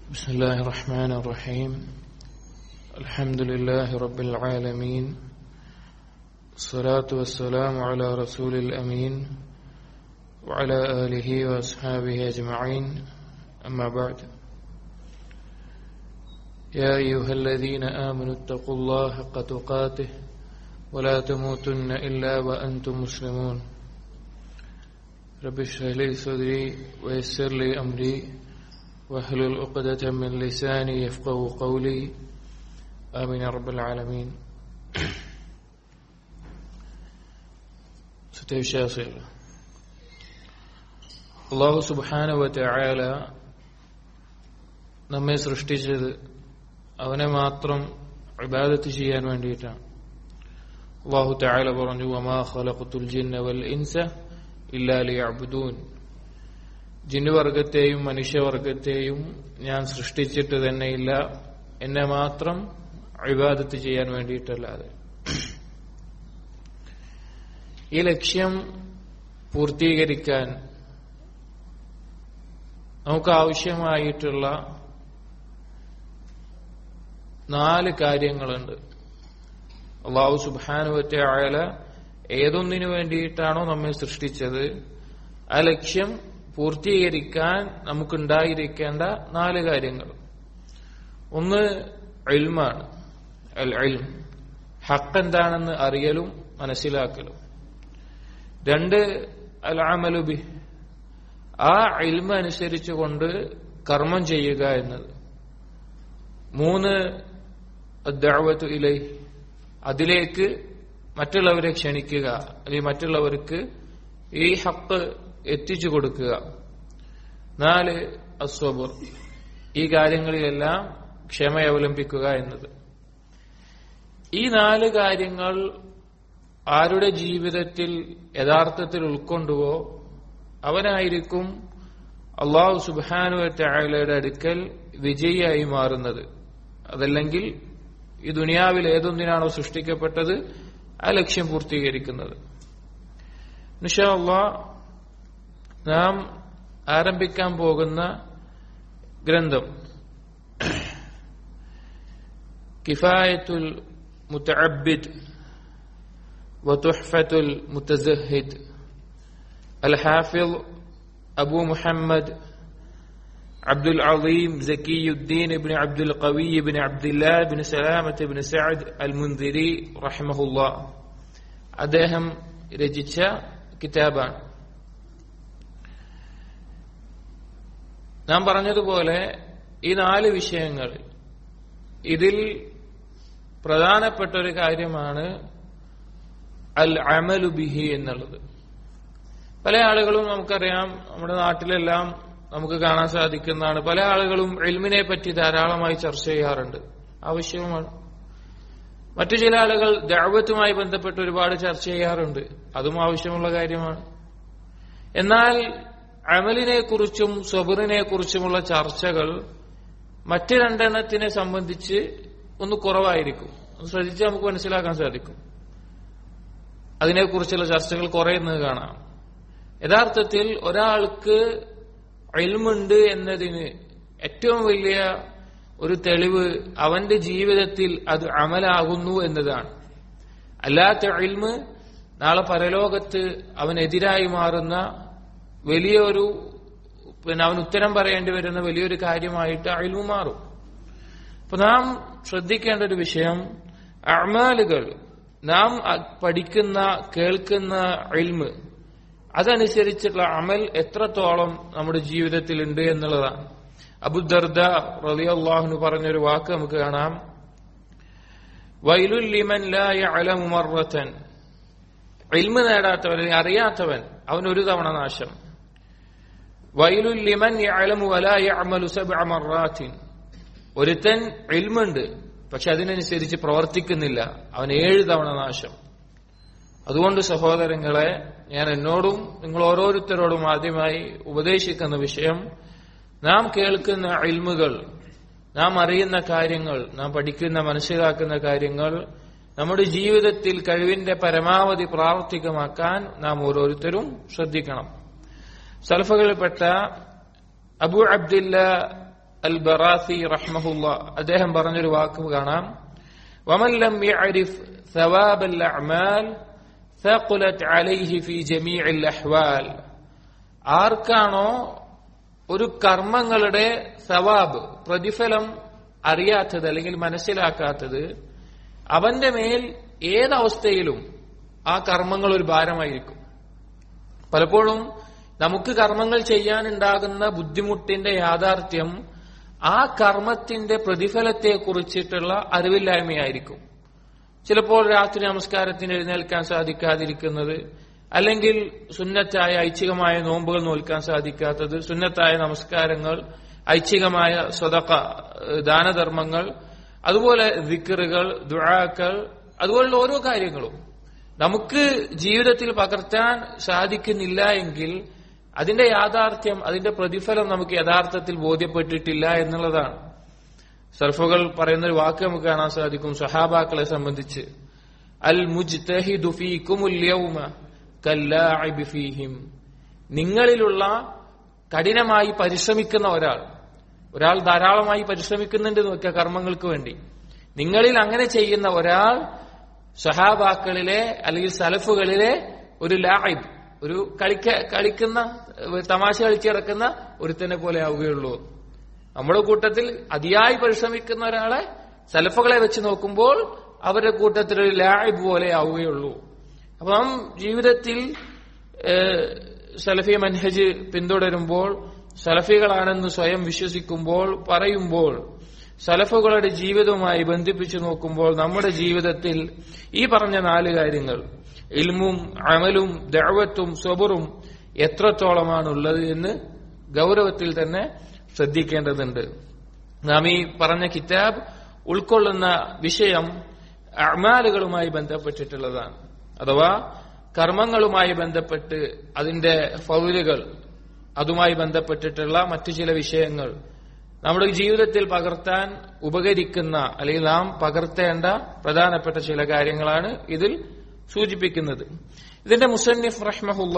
بسم الله الرحمن الرحيم الحمد لله رب العالمين الصلاة والسلام على رسول الأمين وعلى آله وأصحابه أجمعين أما بعد يا أيها الذين آمنوا اتقوا الله حق تقاته ولا تموتن إلا وأنتم مسلمون رب اشرح لي صدري ويسر لي أمري واحلل عقدة من لساني يفقه قولي آمين يا رب العالمين സത്യവിശ്വാസികൾ അള്ളാഹു സുബാനുവല നമ്മെ സൃഷ്ടിച്ചത് അവനെ മാത്രം ഇബാദത്ത് ചെയ്യാൻ വേണ്ടിയിട്ടാണ് അള്ളാഹു താല പറഞ്ഞു വമാ ഖലഖത്തുൽ ജിന്ന വൽ ഇൻസ ഇല്ലാ ലിയഅബ്ദൂൻ ജിന്നുവർഗത്തെയും മനുഷ്യവർഗത്തെയും ഞാൻ സൃഷ്ടിച്ചിട്ട് തന്നെയില്ല എന്നെ മാത്രം അഭിവാദത്ത് ചെയ്യാൻ വേണ്ടിയിട്ടല്ലാതെ ഈ ലക്ഷ്യം പൂർത്തീകരിക്കാൻ നമുക്ക് ആവശ്യമായിട്ടുള്ള നാല് കാര്യങ്ങളുണ്ട് അള്ളാഹു സുബാനുവറ്റ ആയാല ഏതൊന്നിനു വേണ്ടിയിട്ടാണോ നമ്മെ സൃഷ്ടിച്ചത് ആ ലക്ഷ്യം പൂർത്തീകരിക്കാൻ നമുക്കുണ്ടായിരിക്കേണ്ട നാല് കാര്യങ്ങൾ ഒന്ന് എൽമാണ് അൽ എൽം ഹക്ക് എന്താണെന്ന് അറിയലും മനസ്സിലാക്കലും രണ്ട് അൽ അമലുബി ആ ഇൽമ അനുസരിച്ചുകൊണ്ട് കർമ്മം ചെയ്യുക എന്നത് മൂന്ന് ദഅവത്തു ഇലൈ അതിലേക്ക് മറ്റുള്ളവരെ ക്ഷണിക്കുക അല്ലെങ്കിൽ മറ്റുള്ളവർക്ക് ഈ ഹക്ക് എത്തിച്ചു കൊടുക്കുക നാല് അസ്വബർ ഈ കാര്യങ്ങളിലെല്ലാം ക്ഷമ അവലംബിക്കുക എന്നത് ഈ നാല് കാര്യങ്ങൾ ആരുടെ ജീവിതത്തിൽ യഥാർത്ഥത്തിൽ ഉൾക്കൊണ്ടുവോ അവനായിരിക്കും അള്ളാഹു സുബാനു തായാലയുടെ അടുക്കൽ വിജയിയായി മാറുന്നത് അതല്ലെങ്കിൽ ഈ ദുനിയാവിൽ ഏതൊന്നിനാണോ സൃഷ്ടിക്കപ്പെട്ടത് ആ ലക്ഷ്യം പൂർത്തീകരിക്കുന്നത് നിഷാ നാം ആരംഭിക്കാൻ പോകുന്ന ഗ്രന്ഥം കിഫായത്തുൽ മുത്തഅബ്ബിദ് وتحفة المتزهد الحافظ أبو محمد عبد العظيم زكي الدين بن عبد القوي بن عبد الله بن سلامة بن سعد المنذري رحمه الله അദ്ദേഹം രചിച്ച കിതാബാണ് നാം പറഞ്ഞതുപോലെ ഈ നാല് വിഷയങ്ങൾ ഇതിൽ പ്രധാനപ്പെട്ട ഒരു കാര്യമാണ് അൽ അമലു ബിഹി എന്നുള്ളത് പല ആളുകളും നമുക്കറിയാം നമ്മുടെ നാട്ടിലെല്ലാം നമുക്ക് കാണാൻ സാധിക്കുന്നതാണ് പല ആളുകളും എൽമിനെ പറ്റി ധാരാളമായി ചർച്ച ചെയ്യാറുണ്ട് ആവശ്യവുമാണ് മറ്റു ചില ആളുകൾ ദാവത്തുമായി ബന്ധപ്പെട്ട് ഒരുപാട് ചർച്ച ചെയ്യാറുണ്ട് അതും ആവശ്യമുള്ള കാര്യമാണ് എന്നാൽ അമലിനെ കുറിച്ചും സ്വബറിനെ കുറിച്ചുമുള്ള ചർച്ചകൾ മറ്റ് രണ്ടെണ്ണത്തിനെ സംബന്ധിച്ച് ഒന്ന് കുറവായിരിക്കും ഒന്ന് ശ്രദ്ധിച്ച് നമുക്ക് മനസ്സിലാക്കാൻ സാധിക്കും അതിനെക്കുറിച്ചുള്ള ചർച്ചകൾ കുറയുന്നത് കാണാം യഥാർത്ഥത്തിൽ ഒരാൾക്ക് അയൽമുണ്ട് എന്നതിന് ഏറ്റവും വലിയ ഒരു തെളിവ് അവന്റെ ജീവിതത്തിൽ അത് അമലാകുന്നു എന്നതാണ് അല്ലാത്ത അയൽമ് നാളെ പരലോകത്ത് അവനെതിരായി മാറുന്ന വലിയൊരു പിന്നെ അവൻ ഉത്തരം പറയേണ്ടി വരുന്ന വലിയൊരു കാര്യമായിട്ട് അയൽമു മാറും അപ്പൊ നാം ശ്രദ്ധിക്കേണ്ട ഒരു വിഷയം അമാലുകൾ നാം പഠിക്കുന്ന കേൾക്കുന്ന അൽമ് അതനുസരിച്ചുള്ള അമൽ എത്രത്തോളം നമ്മുടെ ജീവിതത്തിൽ ഉണ്ട് എന്നുള്ളതാണ് അബുദർദ റളിയല്ലാഹുനു പറഞ്ഞൊരു വാക്ക് നമുക്ക് കാണാം വൈലുല്ലിമൻ അലമുമറത്തൻ ഇൽമ നേടാത്തവൻ അല്ലെങ്കിൽ അറിയാത്തവൻ അവൻ ഒരു തവണ നാശം വൈലുല്ലിമൻ അലമു വലായമലു സബ്അമറാത്തിൻ ഒരുത്തൻ ഇൽമുണ്ട് പക്ഷെ അതിനനുസരിച്ച് പ്രവർത്തിക്കുന്നില്ല അവൻ ഏഴ് തവണ നാശം അതുകൊണ്ട് സഹോദരങ്ങളെ ഞാൻ എന്നോടും നിങ്ങൾ ഓരോരുത്തരോടും ആദ്യമായി ഉപദേശിക്കുന്ന വിഷയം നാം കേൾക്കുന്ന ഇൽമുകൾ നാം അറിയുന്ന കാര്യങ്ങൾ നാം പഠിക്കുന്ന മനസ്സിലാക്കുന്ന കാര്യങ്ങൾ നമ്മുടെ ജീവിതത്തിൽ കഴിവിന്റെ പരമാവധി പ്രാവർത്തികമാക്കാൻ നാം ഓരോരുത്തരും ശ്രദ്ധിക്കണം സൽഫകളിൽപ്പെട്ട അബു അബ്ദില്ല അൽ ബറാസി റഹ്മഹുല്ല അദ്ദേഹം പറഞ്ഞൊരു വാക്ക് കാണാം ومن لم يعرف ثواب الأعمال ثقلت عليه في جميع الأحوال ആർക്കാണോ ഒരു കർമ്മങ്ങളുടെ സവാബ് പ്രതിഫലം അറിയാത്തത് അല്ലെങ്കിൽ മനസ്സിലാക്കാത്തത് അവന്റെ മേൽ ഏതവസ്ഥയിലും ആ കർമ്മങ്ങൾ ഒരു ഭാരമായിരിക്കും പലപ്പോഴും നമുക്ക് കർമ്മങ്ങൾ ചെയ്യാനുണ്ടാകുന്ന ബുദ്ധിമുട്ടിന്റെ യാഥാർത്ഥ്യം ആ കർമ്മത്തിന്റെ പ്രതിഫലത്തെ കുറിച്ചിട്ടുള്ള അറിവില്ലായ്മയായിരിക്കും ചിലപ്പോൾ രാത്രി നമസ്കാരത്തിന് എഴുന്നേൽക്കാൻ സാധിക്കാതിരിക്കുന്നത് അല്ലെങ്കിൽ സുന്നത്തായ ഐച്ഛികമായ നോമ്പുകൾ നോൽക്കാൻ സാധിക്കാത്തത് സുന്നത്തായ നമസ്കാരങ്ങൾ ഐച്ഛികമായ സ്വതക്ക ദാനധർമ്മങ്ങൾ അതുപോലെ ദിക്കറുകൾ ദുഴാക്കൾ അതുപോലുള്ള ഓരോ കാര്യങ്ങളും നമുക്ക് ജീവിതത്തിൽ പകർത്താൻ സാധിക്കുന്നില്ല എങ്കിൽ അതിന്റെ യാഥാർത്ഥ്യം അതിന്റെ പ്രതിഫലം നമുക്ക് യഥാർത്ഥത്തിൽ ബോധ്യപ്പെട്ടിട്ടില്ല എന്നുള്ളതാണ് സർഫുകൾ പറയുന്ന ഒരു വാക്ക് നമുക്ക് കാണാൻ സാധിക്കും സഹാബാക്കളെ സംബന്ധിച്ച് അൽ മുജ്തഹിദു ഫീകുമുൽ യൗമ കല്ലാഇബി ഫീഹിം നിങ്ങളിലുള്ള കഠിനമായി പരിശ്രമിക്കുന്ന ഒരാൾ ഒരാൾ ധാരാളമായി പരിശ്രമിക്കുന്നുണ്ട് നോക്കുക കർമ്മങ്ങൾക്ക് വേണ്ടി നിങ്ങളിൽ അങ്ങനെ ചെയ്യുന്ന ഒരാൾ സഹാബാക്കളിലെ അല്ലെങ്കിൽ സലഫുകളിലെ ഒരു ലായിബ് ഒരു കളിക്ക കളിക്കുന്ന തമാശ കളിച്ച് കിടക്കുന്ന ഒരുത്തനെ പോലെ ആവുകയുള്ളൂ നമ്മുടെ കൂട്ടത്തിൽ അതിയായി പരിശ്രമിക്കുന്ന ഒരാളെ സലഫുകളെ വെച്ച് നോക്കുമ്പോൾ അവരുടെ കൂട്ടത്തിൽ ഒരു ലായിബ് പോലെ ആവുകയുള്ളൂ അപ്പൊ നാം ജീവിതത്തിൽ സലഫി മൻഹജ് പിന്തുടരുമ്പോൾ സലഫികളാണെന്ന് സ്വയം വിശ്വസിക്കുമ്പോൾ പറയുമ്പോൾ സലഫുകളുടെ ജീവിതവുമായി ബന്ധിപ്പിച്ചു നോക്കുമ്പോൾ നമ്മുടെ ജീവിതത്തിൽ ഈ പറഞ്ഞ നാല് കാര്യങ്ങൾ ഇൽമും അമലും ദഴവത്തും സ്വബറും എത്രത്തോളമാണുള്ളത് എന്ന് ഗൗരവത്തിൽ തന്നെ ശ്രദ്ധിക്കേണ്ടതുണ്ട് നാം ഈ പറഞ്ഞ കിതാബ് ഉൾക്കൊള്ളുന്ന വിഷയം അമാലുകളുമായി ബന്ധപ്പെട്ടിട്ടുള്ളതാണ് അഥവാ കർമ്മങ്ങളുമായി ബന്ധപ്പെട്ട് അതിന്റെ ഫൗലുകൾ അതുമായി ബന്ധപ്പെട്ടിട്ടുള്ള മറ്റു ചില വിഷയങ്ങൾ നമ്മുടെ ജീവിതത്തിൽ പകർത്താൻ ഉപകരിക്കുന്ന അല്ലെങ്കിൽ നാം പകർത്തേണ്ട പ്രധാനപ്പെട്ട ചില കാര്യങ്ങളാണ് ഇതിൽ സൂചിപ്പിക്കുന്നത് ഇതിന്റെ മുസന്നിഫ് റഹ്മഹുല്ല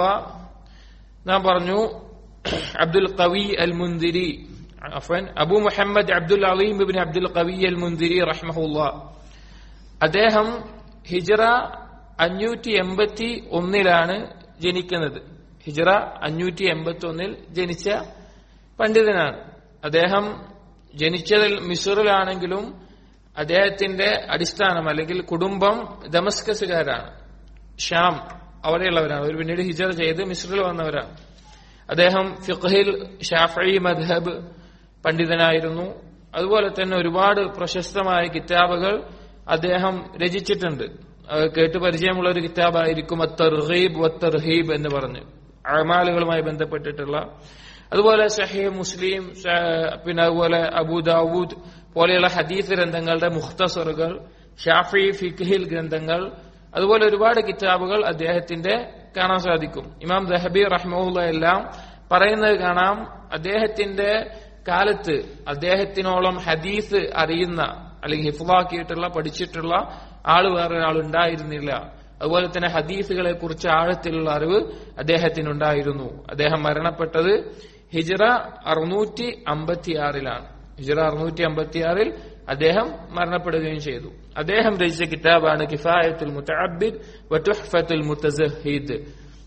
നാം പറഞ്ഞു അബ്ദുൽ കവി അൽ മുന്തിരി അഫൻ Abu Muhammad Abdul Aleem bin Abdul Qawi al മുന്തിരി റഹ്മഹുല്ല അദ്ദേഹം ഹിജറ അഞ്ഞൂറ്റി എൺപത്തി ഒന്നിലാണ് ജനിക്കുന്നത് ഹിജറ അഞ്ഞൂറ്റി എൺപത്തി ഒന്നിൽ ജനിച്ച പണ്ഡിതനാണ് അദ്ദേഹം ജനിച്ചതിൽ മിസറിലാണെങ്കിലും അദ്ദേഹത്തിന്റെ അടിസ്ഥാനം അല്ലെങ്കിൽ കുടുംബം ദമസ്കസുകാരാണ് ഷാം അവിടെയുള്ളവരാണ് അവർ പിന്നീട് ഹിജറ ചെയ്ത് മിസ്രിൽ വന്നവരാണ് അദ്ദേഹം ഫിഖ്ഹിൽ ഷാഫി മദ്ഹബ് പണ്ഡിതനായിരുന്നു അതുപോലെ തന്നെ ഒരുപാട് പ്രശസ്തമായ കിതാബുകൾ അദ്ദേഹം രചിച്ചിട്ടുണ്ട് കേട്ട് പരിചയമുള്ള ഒരു കിതാബായിരിക്കും അത്തർഹീബ് വത്തർഹീബ് എന്ന് പറഞ്ഞ് അമാലുകളുമായി ബന്ധപ്പെട്ടിട്ടുള്ള അതുപോലെ സഹീഹ് മുസ്ലിം പിന്നെ അതുപോലെ അബൂദാവൂദ് പോലെയുള്ള ഹദീസ് ഗ്രന്ഥങ്ങളുടെ മുഖ്തസറുകൾ ഷാഫി ഫിഖ്ഹിൽ ഗ്രന്ഥങ്ങൾ അതുപോലെ ഒരുപാട് കിതാബുകൾ അദ്ദേഹത്തിന്റെ കാണാൻ സാധിക്കും ഇമാം ദഹബി റഹ്മുല്ല എല്ലാം പറയുന്നത് കാണാം അദ്ദേഹത്തിന്റെ കാലത്ത് അദ്ദേഹത്തിനോളം ഹദീസ് അറിയുന്ന അല്ലെങ്കിൽ ഹിഫ്ലാക്കിയിട്ടുള്ള പഠിച്ചിട്ടുള്ള ആള് വേറെ ഒരാൾ ഉണ്ടായിരുന്നില്ല അതുപോലെ തന്നെ ഹദീസുകളെ കുറിച്ച് ആഴത്തിലുള്ള അറിവ് അദ്ദേഹത്തിനുണ്ടായിരുന്നു അദ്ദേഹം മരണപ്പെട്ടത് ഹിജറ അറുന്നൂറ്റി അമ്പത്തിയാറിലാണ് ഹിജറ അറുന്നൂറ്റി അമ്പത്തിയാറിൽ അദ്ദേഹം മരണപ്പെടുകയും ചെയ്തു അദ്ദേഹം രചിച്ച കിതാബാണ് കിഫായത്തുൽ മുത്തഅബ്ബിദ് വതുഹ്ഫത്തുൽ മുത്തസഹീദ്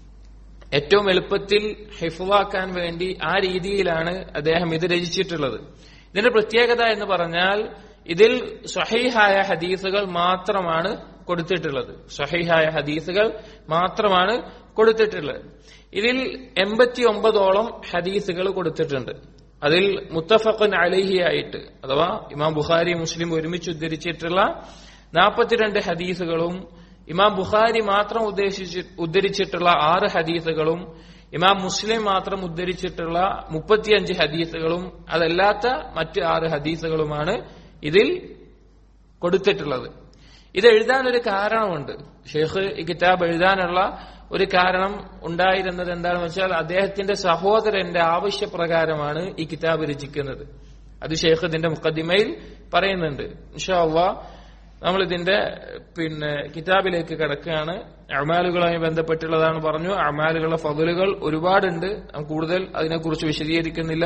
ഏറ്റവും എളുപ്പത്തിൽ ഹിഫുവാക്കാൻ വേണ്ടി ആ രീതിയിലാണ് അദ്ദേഹം ഇത് രചിച്ചിട്ടുള്ളത് ഇതിന്റെ പ്രത്യേകത എന്ന് പറഞ്ഞാൽ ഇതിൽ സഹീഹായ ഹദീസുകൾ മാത്രമാണ് കൊടുത്തിട്ടുള്ളത് സഹീഹായ ഹദീസുകൾ മാത്രമാണ് കൊടുത്തിട്ടുള്ളത് ഇതിൽ എൺപത്തി ഒമ്പതോളം ഹദീസുകൾ കൊടുത്തിട്ടുണ്ട് അതിൽ മുത്തഫഖൻ അലിഹി ആയിട്ട് അഥവാ ഇമാം ബുഖാരി മുസ്ലിം ഒരുമിച്ച് ഉദ്ധരിച്ചിട്ടുള്ള നാൽപ്പത്തിരണ്ട് ഹദീസുകളും ഇമാം ബുഖാരി മാത്രം ഉദ്ദേശിച്ച് ഉദ്ധരിച്ചിട്ടുള്ള ആറ് ഹദീസുകളും ഇമാം മുസ്ലിം മാത്രം ഉദ്ധരിച്ചിട്ടുള്ള മുപ്പത്തിയഞ്ച് ഹദീസുകളും അതല്ലാത്ത മറ്റ് ആറ് ഹദീസുകളുമാണ് ഇതിൽ കൊടുത്തിട്ടുള്ളത് ഇത് എഴുതാൻ ഒരു കാരണമുണ്ട് ഷെയ്ഖ് ഈ കിതാബ് എഴുതാനുള്ള ഒരു കാരണം ഉണ്ടായിരുന്നത് എന്താണെന്ന് വെച്ചാൽ അദ്ദേഹത്തിന്റെ സഹോദരന്റെ ആവശ്യപ്രകാരമാണ് ഈ കിതാബ് രചിക്കുന്നത് അത് ഷെയ്ഖ് ഇതിന്റെ മുക്കദ്ദിമയിൽ പറയുന്നുണ്ട് ഇൻഷാ നമ്മൾ ഇതിന്റെ പിന്നെ കിതാബിലേക്ക് കിടക്കുകയാണ് അമാലുകളുമായി ബന്ധപ്പെട്ടുള്ളതാണ് പറഞ്ഞു അമാലുകളുടെ ഫതലുകൾ ഒരുപാടുണ്ട് കൂടുതൽ അതിനെക്കുറിച്ച് വിശദീകരിക്കുന്നില്ല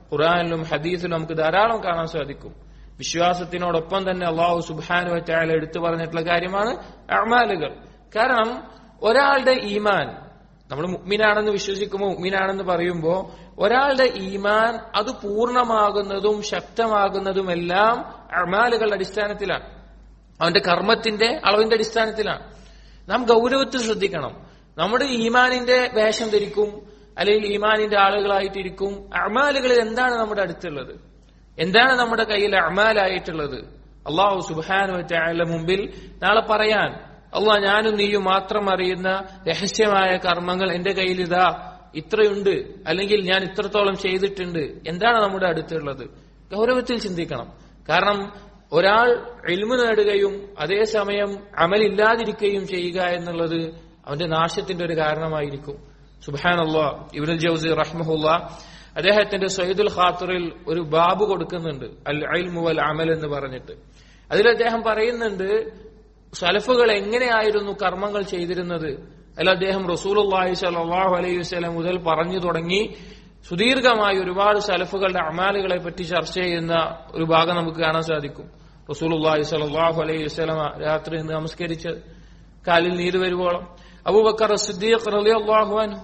ഖുറാനിലും ഹദീസിലും നമുക്ക് ധാരാളം കാണാൻ സാധിക്കും വിശ്വാസത്തിനോടൊപ്പം തന്നെ അള്ളാഹു സുബാനു വറ്റായാലും എടുത്തു പറഞ്ഞിട്ടുള്ള കാര്യമാണ് അമാലുകൾ കാരണം ഒരാളുടെ ഈമാൻ നമ്മൾ മുഗ്മിനാണെന്ന് വിശ്വസിക്കുമ്പോൾ മുഗ്മിനാണെന്ന് പറയുമ്പോൾ ഒരാളുടെ ഈമാൻ അത് പൂർണ്ണമാകുന്നതും ശക്തമാകുന്നതുമെല്ലാം അമാലുകളുടെ അടിസ്ഥാനത്തിലാണ് അവന്റെ കർമ്മത്തിന്റെ അളവിന്റെ അടിസ്ഥാനത്തിലാണ് നാം ഗൗരവത്തിൽ ശ്രദ്ധിക്കണം നമ്മുടെ ഈമാനിന്റെ വേഷം ധരിക്കും അല്ലെങ്കിൽ ഈമാനിന്റെ ആളുകളായിട്ടിരിക്കും അമാലുകളിൽ എന്താണ് നമ്മുടെ അടുത്തുള്ളത് എന്താണ് നമ്മുടെ കയ്യിൽ അമാലായിട്ടുള്ളത് അള്ളാഹു സുബാനുവറ്റ മുമ്പിൽ നാളെ പറയാൻ അള്ളാഹ് ഞാനും നീയും മാത്രം അറിയുന്ന രഹസ്യമായ കർമ്മങ്ങൾ എന്റെ കയ്യിൽ ഇതാ ഇത്രയുണ്ട് അല്ലെങ്കിൽ ഞാൻ ഇത്രത്തോളം ചെയ്തിട്ടുണ്ട് എന്താണ് നമ്മുടെ അടുത്തുള്ളത് ഗൗരവത്തിൽ ചിന്തിക്കണം കാരണം ഒരാൾ എൽമു നേടുകയും അതേസമയം അമലില്ലാതിരിക്കുകയും ചെയ്യുക എന്നുള്ളത് അവന്റെ നാശത്തിന്റെ ഒരു കാരണമായിരിക്കും സുബാനല്ലാ ഇബിനുൽ ജൌസി റഹ്മഹുല്ല അദ്ദേഹത്തിന്റെ സയ്യിദുൽ ഖാത്തറിൽ ഒരു ബാബു കൊടുക്കുന്നുണ്ട് അൽ അൽമു വൽ അമൽ എന്ന് പറഞ്ഞിട്ട് അതിൽ അദ്ദേഹം പറയുന്നുണ്ട് സലഫുകൾ എങ്ങനെയായിരുന്നു കർമ്മങ്ങൾ ചെയ്തിരുന്നത് അല്ല അദ്ദേഹം റസൂലുള്ളാഹി സ്വല്ലല്ലാഹു അലൈഹി വസല്ലം മുതൽ പറഞ്ഞു തുടങ്ങി സുദീർഘമായി ഒരുപാട് സലഫുകളുടെ അമാലുകളെ പറ്റി ചർച്ച ചെയ്യുന്ന ഒരു ഭാഗം നമുക്ക് കാണാൻ സാധിക്കും റസൂലുള്ളാഹി സ്വല്ലല്ലാഹു അലൈഹി വസല്ലം രാത്രി നിന്ന് നമസ്കരിച്ച് കാലിൽ നീര് വരുവോളം അബൂബക്കർ സിദ്ദീഖ് റളിയല്ലാഹു അൻഹു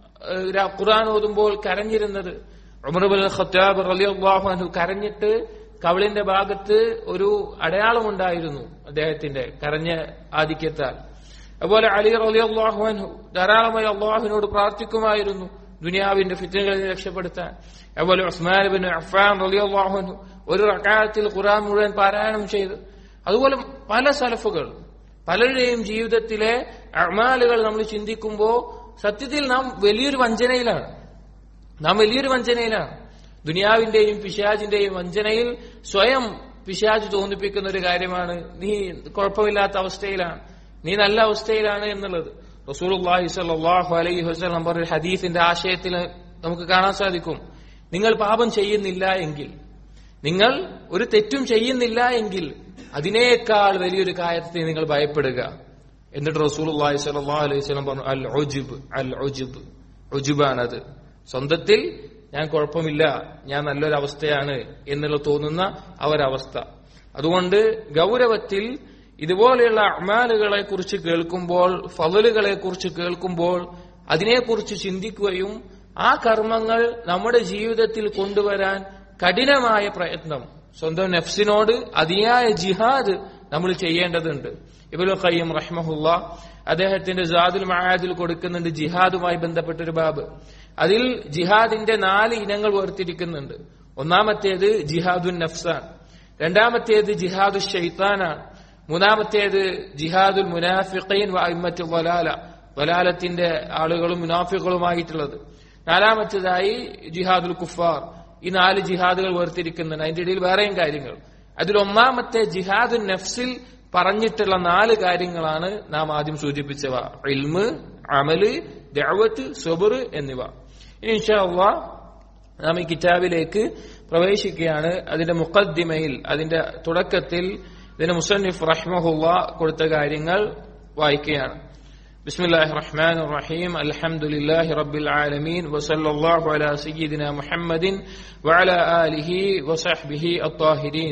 ഖുർആൻ ഓതുമ്പോൾ കരഞ്ഞിരുന്നത് ഉമർബുൽ ഖത്താബ് റളിയല്ലാഹു അൻഹു കരഞ്ഞിട്ട് കവിളിന്റെ ഭാഗത്ത് ഒരു അടയാളമുണ്ടായിരുന്നു അദ്ദേഹത്തിന്റെ കരഞ്ഞ ആധിക്യത്താൽ അതുപോലെ അലി റളിയല്ലാഹു അൻഹു ധാരാളമായി അള്ളാഹുവിനോട് പ്രാർത്ഥിക്കുമായിരുന്നു ദുനിയാവിന്റെ ഫിത്തനുകളിൽ രക്ഷപ്പെടുത്താൻ അതുപോലെ ഉസ്മാൻ ബിൻ അഫ്ഫാൻ റളിയല്ലാഹു അൻഹു ഒരു റക്കാലത്തിൽ ഖുർആൻ മുഴുവൻ പാരായണം ചെയ്തു അതുപോലെ പല സലഫുകൾ പലരുടെയും ജീവിതത്തിലെ അമാലുകൾ നമ്മൾ ചിന്തിക്കുമ്പോൾ സത്യത്തിൽ നാം വലിയൊരു വഞ്ചനയിലാണ് നാം വലിയൊരു വഞ്ചനയിലാണ് ദുനിയാവിന്റെയും പിശാജിന്റെയും വഞ്ചനയിൽ സ്വയം പിശാജ് തോന്നിപ്പിക്കുന്ന ഒരു കാര്യമാണ് നീ കുഴപ്പമില്ലാത്ത അവസ്ഥയിലാണ് നീ നല്ല അവസ്ഥയിലാണ് എന്നുള്ളത് റസൂലുള്ളാഹി സ്വല്ലല്ലാഹു അലൈഹി വസല്ലം പറഞ്ഞ ഹദീസിന്റെ ആശയത്തിൽ നമുക്ക് കാണാൻ സാധിക്കും നിങ്ങൾ പാപം ചെയ്യുന്നില്ല എങ്കിൽ നിങ്ങൾ ഒരു തെറ്റും ചെയ്യുന്നില്ല എങ്കിൽ അതിനേക്കാൾ വലിയൊരു കാര്യത്തെ നിങ്ങൾ ഭയപ്പെടുക എന്നിട്ട് റസൂലുള്ളാഹി സ്വല്ലല്ലാഹു അലൈഹി വസല്ലം പറഞ്ഞു അൽ ഉജ്ബ് അൽ ഉജ്ബ് ഉജ്ബാണത് സ്വന്തത്തിൽ ഞാൻ കുഴപ്പമില്ല ഞാൻ നല്ലൊരവസ്ഥയാണ് എന്നുള്ള തോന്നുന്ന ആ ഒരവസ്ഥ അതുകൊണ്ട് ഗൗരവത്തിൽ ഇതുപോലെയുള്ള അമാലുകളെ കുറിച്ച് കേൾക്കുമ്പോൾ ഫവലുകളെ കുറിച്ച് കേൾക്കുമ്പോൾ അതിനെക്കുറിച്ച് ചിന്തിക്കുകയും ആ കർമ്മങ്ങൾ നമ്മുടെ ജീവിതത്തിൽ കൊണ്ടുവരാൻ കഠിനമായ പ്രയത്നം സ്വന്തം നെഫ്സിനോട് അതിയായ ജിഹാദ് നമ്മൾ ചെയ്യേണ്ടതുണ്ട് ഇബുൽ ഖയ്യം റഹ്മഹുല്ല അദ്ദേഹത്തിന്റെ ജാദുൽ മഹാദിൽ കൊടുക്കുന്നുണ്ട് ജിഹാദുമായി ബന്ധപ്പെട്ട ഒരു ബാബ് അതിൽ ജിഹാദിന്റെ നാല് ഇനങ്ങൾ വേർതിരിക്കുന്നുണ്ട് ഒന്നാമത്തേത് ജിഹാദുൻ നഫ്സാൻ രണ്ടാമത്തേത് ജിഹാദു ഷെയ്ത്താനാണ് മൂന്നാമത്തേത് ജിഹാദുൽ മുനാഫിഖീൻ വൈമറ്റ് വലാല വലാലത്തിന്റെ ആളുകളും മുനാഫികളുമായിട്ടുള്ളത് നാലാമത്തേതായി ജിഹാദുൽ കുഫാർ ഈ നാല് ജിഹാദുകൾ വേർതിരിക്കുന്നുണ്ട് അതിന്റെ ഇടയിൽ വേറെയും കാര്യങ്ങൾ അതിൽ ഒന്നാമത്തെ ജിഹാദുൻ നഫ്സിൽ പറഞ്ഞിട്ടുള്ള നാല് കാര്യങ്ങളാണ് നാം ആദ്യം സൂചിപ്പിച്ചവ ഇൽമ് അമല് ദഅവത്ത് സബർ എന്നിവ ഇനി ഇൻഷാ അള്ളാഹ് നാം ഈ കിതാബിലേക്ക് പ്രവേശിക്കുകയാണ് അതിന്റെ മുഖദ്ദിമയിൽ അതിന്റെ തുടക്കത്തിൽ ഇതിന് മുസന്നിഫ് റഹ്മഹുല്ല കൊടുത്ത കാര്യങ്ങൾ വായിക്കുകയാണ് بسم الله الرحمن الرحيم الحمد لله رب العالمين وصلى الله على سيدنا محمد وعلى آله وصحبه الطاهرين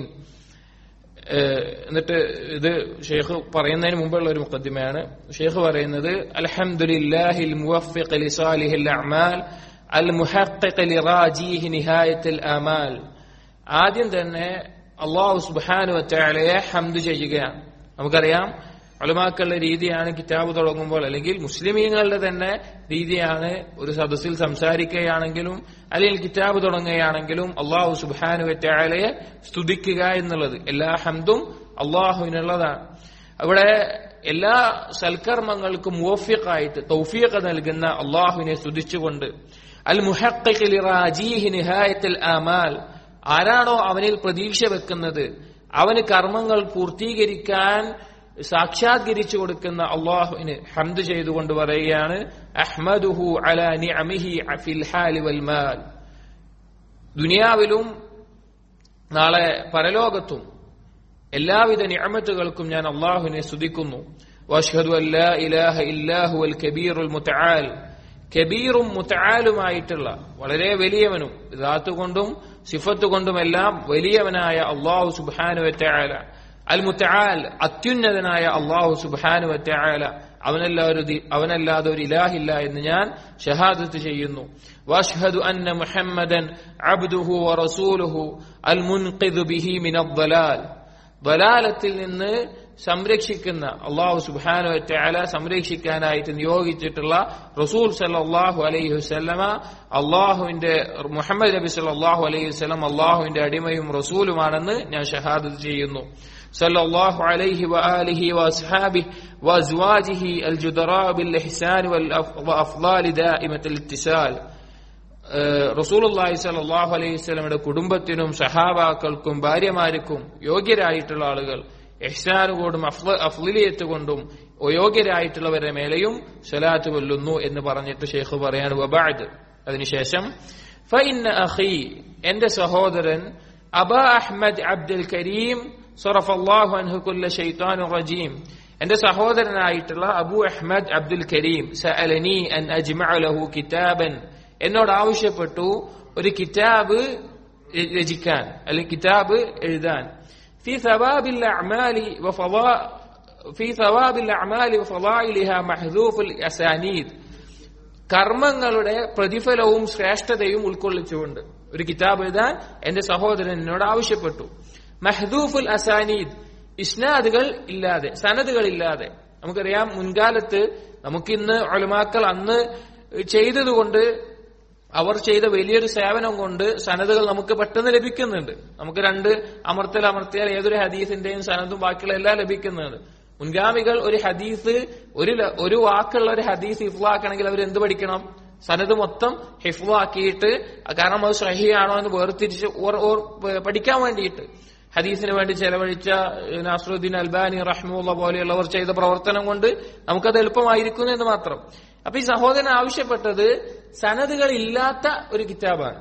എന്നിട്ട് ഇത് ഷെയ്ഖ് പറയുന്നതിന് മുമ്പുള്ള ഒരു മുഖദ്ദിമയാണ് ഷെയ്ഖ് പറയുന്നത് അൽഹംദുലില്ലാഹിൽ മുവഫിഖ് ലിസാലിഹിൽ അഅമാൽ അൽ മുഹഖിഖ് ലിറാജീഹി നിഹായത്തുൽ ആമാൽ ആദ്യം തന്നെ അള്ളാഹു സുബ്ഹാനഹു വതആലയെ ഹംദ് ചെയ്യുകയാണ് നമുക്കറിയാം അളുമാക്കളുടെ രീതിയാണ് കിതാബ് തുടങ്ങുമ്പോൾ അല്ലെങ്കിൽ മുസ്ലിമീങ്ങളുടെ തന്നെ രീതിയാണ് ഒരു സദസ്സിൽ സംസാരിക്കുകയാണെങ്കിലും അല്ലെങ്കിൽ കിതാബ് തുടങ്ങുകയാണെങ്കിലും അള്ളാഹു സുബാനു വറ്റാലയെ സ്തുതിക്കുക എന്നുള്ളത് എല്ലാ ഹംദും അള്ളാഹുവിനുള്ളതാണ് അവിടെ എല്ലാ സൽക്കർമ്മങ്ങൾക്കും മുവഫിഖായിട്ട് തൗഫീഖ് നൽകുന്ന അള്ളാഹുവിനെ സ്തുതിച്ചുകൊണ്ട് അൽ മുഹഖിൽ ആമാൽ ആരാണോ അവനിൽ പ്രതീക്ഷ വെക്കുന്നത് അവന് കർമ്മങ്ങൾ പൂർത്തീകരിക്കാൻ സാക്ഷാത്കരിച്ചു കൊടുക്കുന്ന അള്ളാഹുവിന് ഹംദ് ചെയ്തുകൊണ്ട് പറയുകയാണ് അഹ്മദുഹു അല നിഅമിഹി ഫിൽ ഹാലി വൽ മാൽ ദുനിയാവിലും നാളെ പരലോകത്തും എല്ലാവിധ നിഅമത്തുകൾക്കും ഞാൻ അള്ളാഹുവിനെ സ്തുതിക്കുന്നു വഅഷ്ഹദു അൻ ലാ ഇലാഹ ഇല്ലാഹു അൽ കബീറുൽ മുതആൽ കബീറും മുത്തആലുമായിട്ടുള്ള വളരെ വലിയവനും ദാത്ത് കൊണ്ടും സിഫത്ത് കൊണ്ടുമെല്ലാം വലിയവനായ അള്ളാഹു സുബ്ഹാനു വറ്റആല അൽ മുത്തആൽ അത്യുന്നതനായ അള്ളാഹു സുബ്ഹാനു വറ്റആല അവനല്ലാതെ അവനല്ലാതെ ഒരു ഇലാഹില്ല എന്ന് ഞാൻ ഷഹാദത്ത് ചെയ്യുന്നു വാഷ്ഹദു അന്ന മുഹമ്മദൻ അബ്ദുഹു വറസൂലുഹു അൽ മുൻഖിദ് ബിഹി മിനദ്ദലാൽ ബലാലത്തിൽ നിന്ന് സംരക്ഷിക്കുന്ന അള്ളാഹു സുബാനു വറ്റാല സംരക്ഷിക്കാനായിട്ട് നിയോഗിച്ചിട്ടുള്ള റസൂൽ സല്ലാഹു അലൈഹി വസ്ലമ അള്ളാഹുവിന്റെ മുഹമ്മദ് നബി സല്ലാഹു അലൈഹി വസ്ലം അള്ളാഹുവിന്റെ അടിമയും റസൂലുമാണെന്ന് ഞാൻ ഷഹാദത്ത് ചെയ്യുന്നു صلى الله عليه وآله وأصحابه وأزواجه الجدراء بالإحسان والأفضال دائمة الاتصال റസൂലുള്ളാഹി സ്വല്ലല്ലാഹു അലൈഹി വസല്ലമയുടെ കുടുംബത്തിനും സഹാബാക്കൾക്കും ഭാര്യമാർക്കും യോഗ്യരായിട്ടുള്ള ആളുകൾ എഹ്സാന് കൊണ്ടും അഫ്ലിയത്ത് കൊണ്ടും യോഗ്യരായിട്ടുള്ളവരുടെ മേലെയും സ്വലാത്ത് കൊല്ലുന്നു എന്ന് പറഞ്ഞിട്ട് ഷെയ്ഖ് പറയാണ് വബാദ് അതിനുശേഷം ഫൈന്ന അഖി എന്റെ സഹോദരൻ അബ അഹ്മദ് അബ്ദുൽ കരീം സറഫല്ലാഹു അൻഹു കുല്ല ഷൈത്താനു റജീം എന്റെ സഹോദരനായിട്ടുള്ള അബു അഹ്മദ് അബ്ദുൽ കരീം സഅലനി അൻ അജ്മഅ ലഹു കിതാബൻ എന്നോട് ആവശ്യപ്പെട്ടു ഒരു കിതാബ് രചിക്കാൻ അല്ലെങ്കിൽ കിതാബ് എഴുതാൻ في ثواب الأعمال وفضاء في ثواب الأعمال وفضائلها محذوف الأسانيد കർമ്മങ്ങളുടെ പ്രതിഫലവും ശ്രേഷ്ഠതയും ഉൾക്കൊള്ളിച്ചുകൊണ്ട് ഒരു കിതാബ് എഴുതാൻ എന്റെ സഹോദരൻ എന്നോട് ആവശ്യപ്പെട്ടു മഹദൂഫുൽ അസാനീദ് ഇസ്നാദുകൾ ഇല്ലാതെ സനദുകൾ ഇല്ലാതെ നമുക്കറിയാം മുൻകാലത്ത് നമുക്കിന്ന് ഒലമാക്കൾ അന്ന് ചെയ്തതുകൊണ്ട് അവർ ചെയ്ത വലിയൊരു സേവനം കൊണ്ട് സനദുകൾ നമുക്ക് പെട്ടെന്ന് ലഭിക്കുന്നുണ്ട് നമുക്ക് രണ്ട് അമർത്തൽ അമർത്തിയാൽ ഏതൊരു ഹദീസിന്റെയും സനദും ബാക്കിയുള്ള എല്ലാം ലഭിക്കുന്നുണ്ട് മുൻഗാമികൾ ഒരു ഹദീസ് ഒരു ഒരു വാക്കുള്ള ഒരു ഹദീസ് ഹിഫ്ലാക്കണമെങ്കിൽ അവർ എന്ത് പഠിക്കണം സനത് മൊത്തം ഹിഫ്ലാക്കിയിട്ട് കാരണം അത് സഹിയാണോ എന്ന് വേർതിരിച്ച് പഠിക്കാൻ വേണ്ടിയിട്ട് ഹദീസിന് വേണ്ടി ചെലവഴിച്ച നാസറുദ്ദീൻ അൽബാനി റഹ്മുള്ള പോലെയുള്ളവർ ചെയ്ത പ്രവർത്തനം കൊണ്ട് നമുക്കത് എളുപ്പമായിരിക്കുന്നു എന്ന് മാത്രം അപ്പൊ ഈ സഹോദരൻ ആവശ്യപ്പെട്ടത് സനദുകൾ ഇല്ലാത്ത ഒരു കിതാബാണ്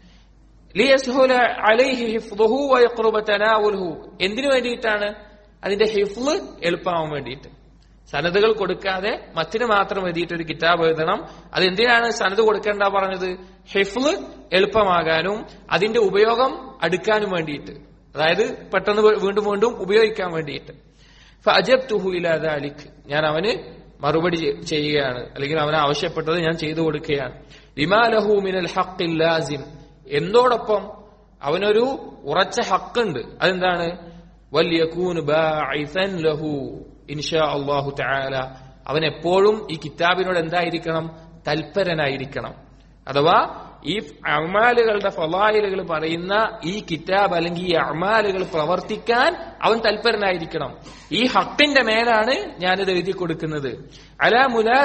എന്തിനു വേണ്ടിയിട്ടാണ് അതിന്റെ ഹിഫ്ല് എളുപ്പമാവാൻ വേണ്ടിയിട്ട് സനദുകൾ കൊടുക്കാതെ മറ്റിന് മാത്രം എഴുതിയിട്ട് ഒരു കിതാബ് എഴുതണം അതെന്തിനാണ് സനദ് കൊടുക്കേണ്ട പറഞ്ഞത് ഹിഫ്ല് എളുപ്പമാകാനും അതിന്റെ ഉപയോഗം അടുക്കാനും വേണ്ടിയിട്ട് അതായത് പെട്ടെന്ന് വീണ്ടും വീണ്ടും ഉപയോഗിക്കാൻ വേണ്ടിയിട്ട് ഫഅജബ്തുഹു ഇലാ ദാലിക് ഞാൻ അവന് മറുപടി ചെയ്യുകയാണ് അല്ലെങ്കിൽ അവൻ ആവശ്യപ്പെട്ടത് ഞാൻ ചെയ്തു കൊടുക്കുകയാണ് ലിമാലഹു മിനൽ ഹഖിൽ ലാസിം എന്നോടൊപ്പം അവനൊരു ഉറച്ച ഹക്കുണ്ട് അതെന്താണ് വല്യകൂൻ ബാഇസൻ ലഹു ഇൻഷാ അല്ലാഹു തആല അവൻ എപ്പോഴും ഈ കിതാബിനോട് എന്തായിരിക്കണം തൽപരനായിരിക്കണം അഥവാ ഈ അമാലുകളുടെ ഫലായിലുകൾ പറയുന്ന ഈ കിതാബ് അല്ലെങ്കിൽ ഈ അമാലുകൾ പ്രവർത്തിക്കാൻ അവൻ തൽപരനായിരിക്കണം ഈ ഹക്കിന്റെ മേലാണ് ഞാനിത് എഴുതി കൊടുക്കുന്നത് അല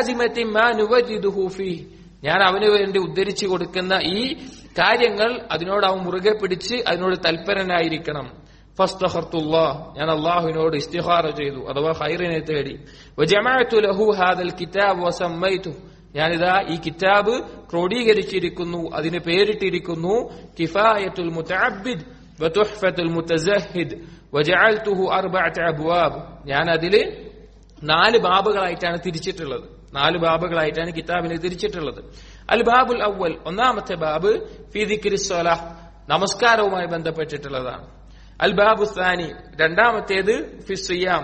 മുലാജിമത്തി ഞാൻ അവന് വേണ്ടി ഉദ്ധരിച്ചു കൊടുക്കുന്ന ഈ കാര്യങ്ങൾ അതിനോട് അവൻ മുറുകെ പിടിച്ച് അതിനോട് തൽപരനായിരിക്കണം ഫസ്തഹർത്തുല്ലാ ഞാൻ അള്ളാഹുവിനോട് ഇസ്തിഹാറ ചെയ്തു അഥവാ ഹൈറിനെ തേടി ലഹു ഹാദൽ കിതാബ് വസമ്മൈതു ഞാനിതാ ഈ കിതാബ് ക്രോഡീകരിച്ചിരിക്കുന്നു അതിന് പേരിട്ടിരിക്കുന്നു കിഫായത്തുൽ മുതഅബ്ബിദ് വതുഹ്ഫത്തുൽ മുതസഹിദ് വജഅൽതുഹു അർബഅത അബ്വാബ് ഞാൻ അതില് നാല് ബാബുകളായിട്ടാണ് തിരിച്ചിട്ടുള്ളത് നാല് ബാബുകളായിട്ടാണ് കിതാബിനെ തിരിച്ചിട്ടുള്ളത് അൽ ബാബുൽ അവൽ ഒന്നാമത്തെ ബാബ് ഫി ദിക്രി സ്വലാഹ് നമസ്കാരവുമായി ബന്ധപ്പെട്ടിട്ടുള്ളതാണ് അൽ ബാബു സാനി രണ്ടാമത്തേത് ഫിസിയാം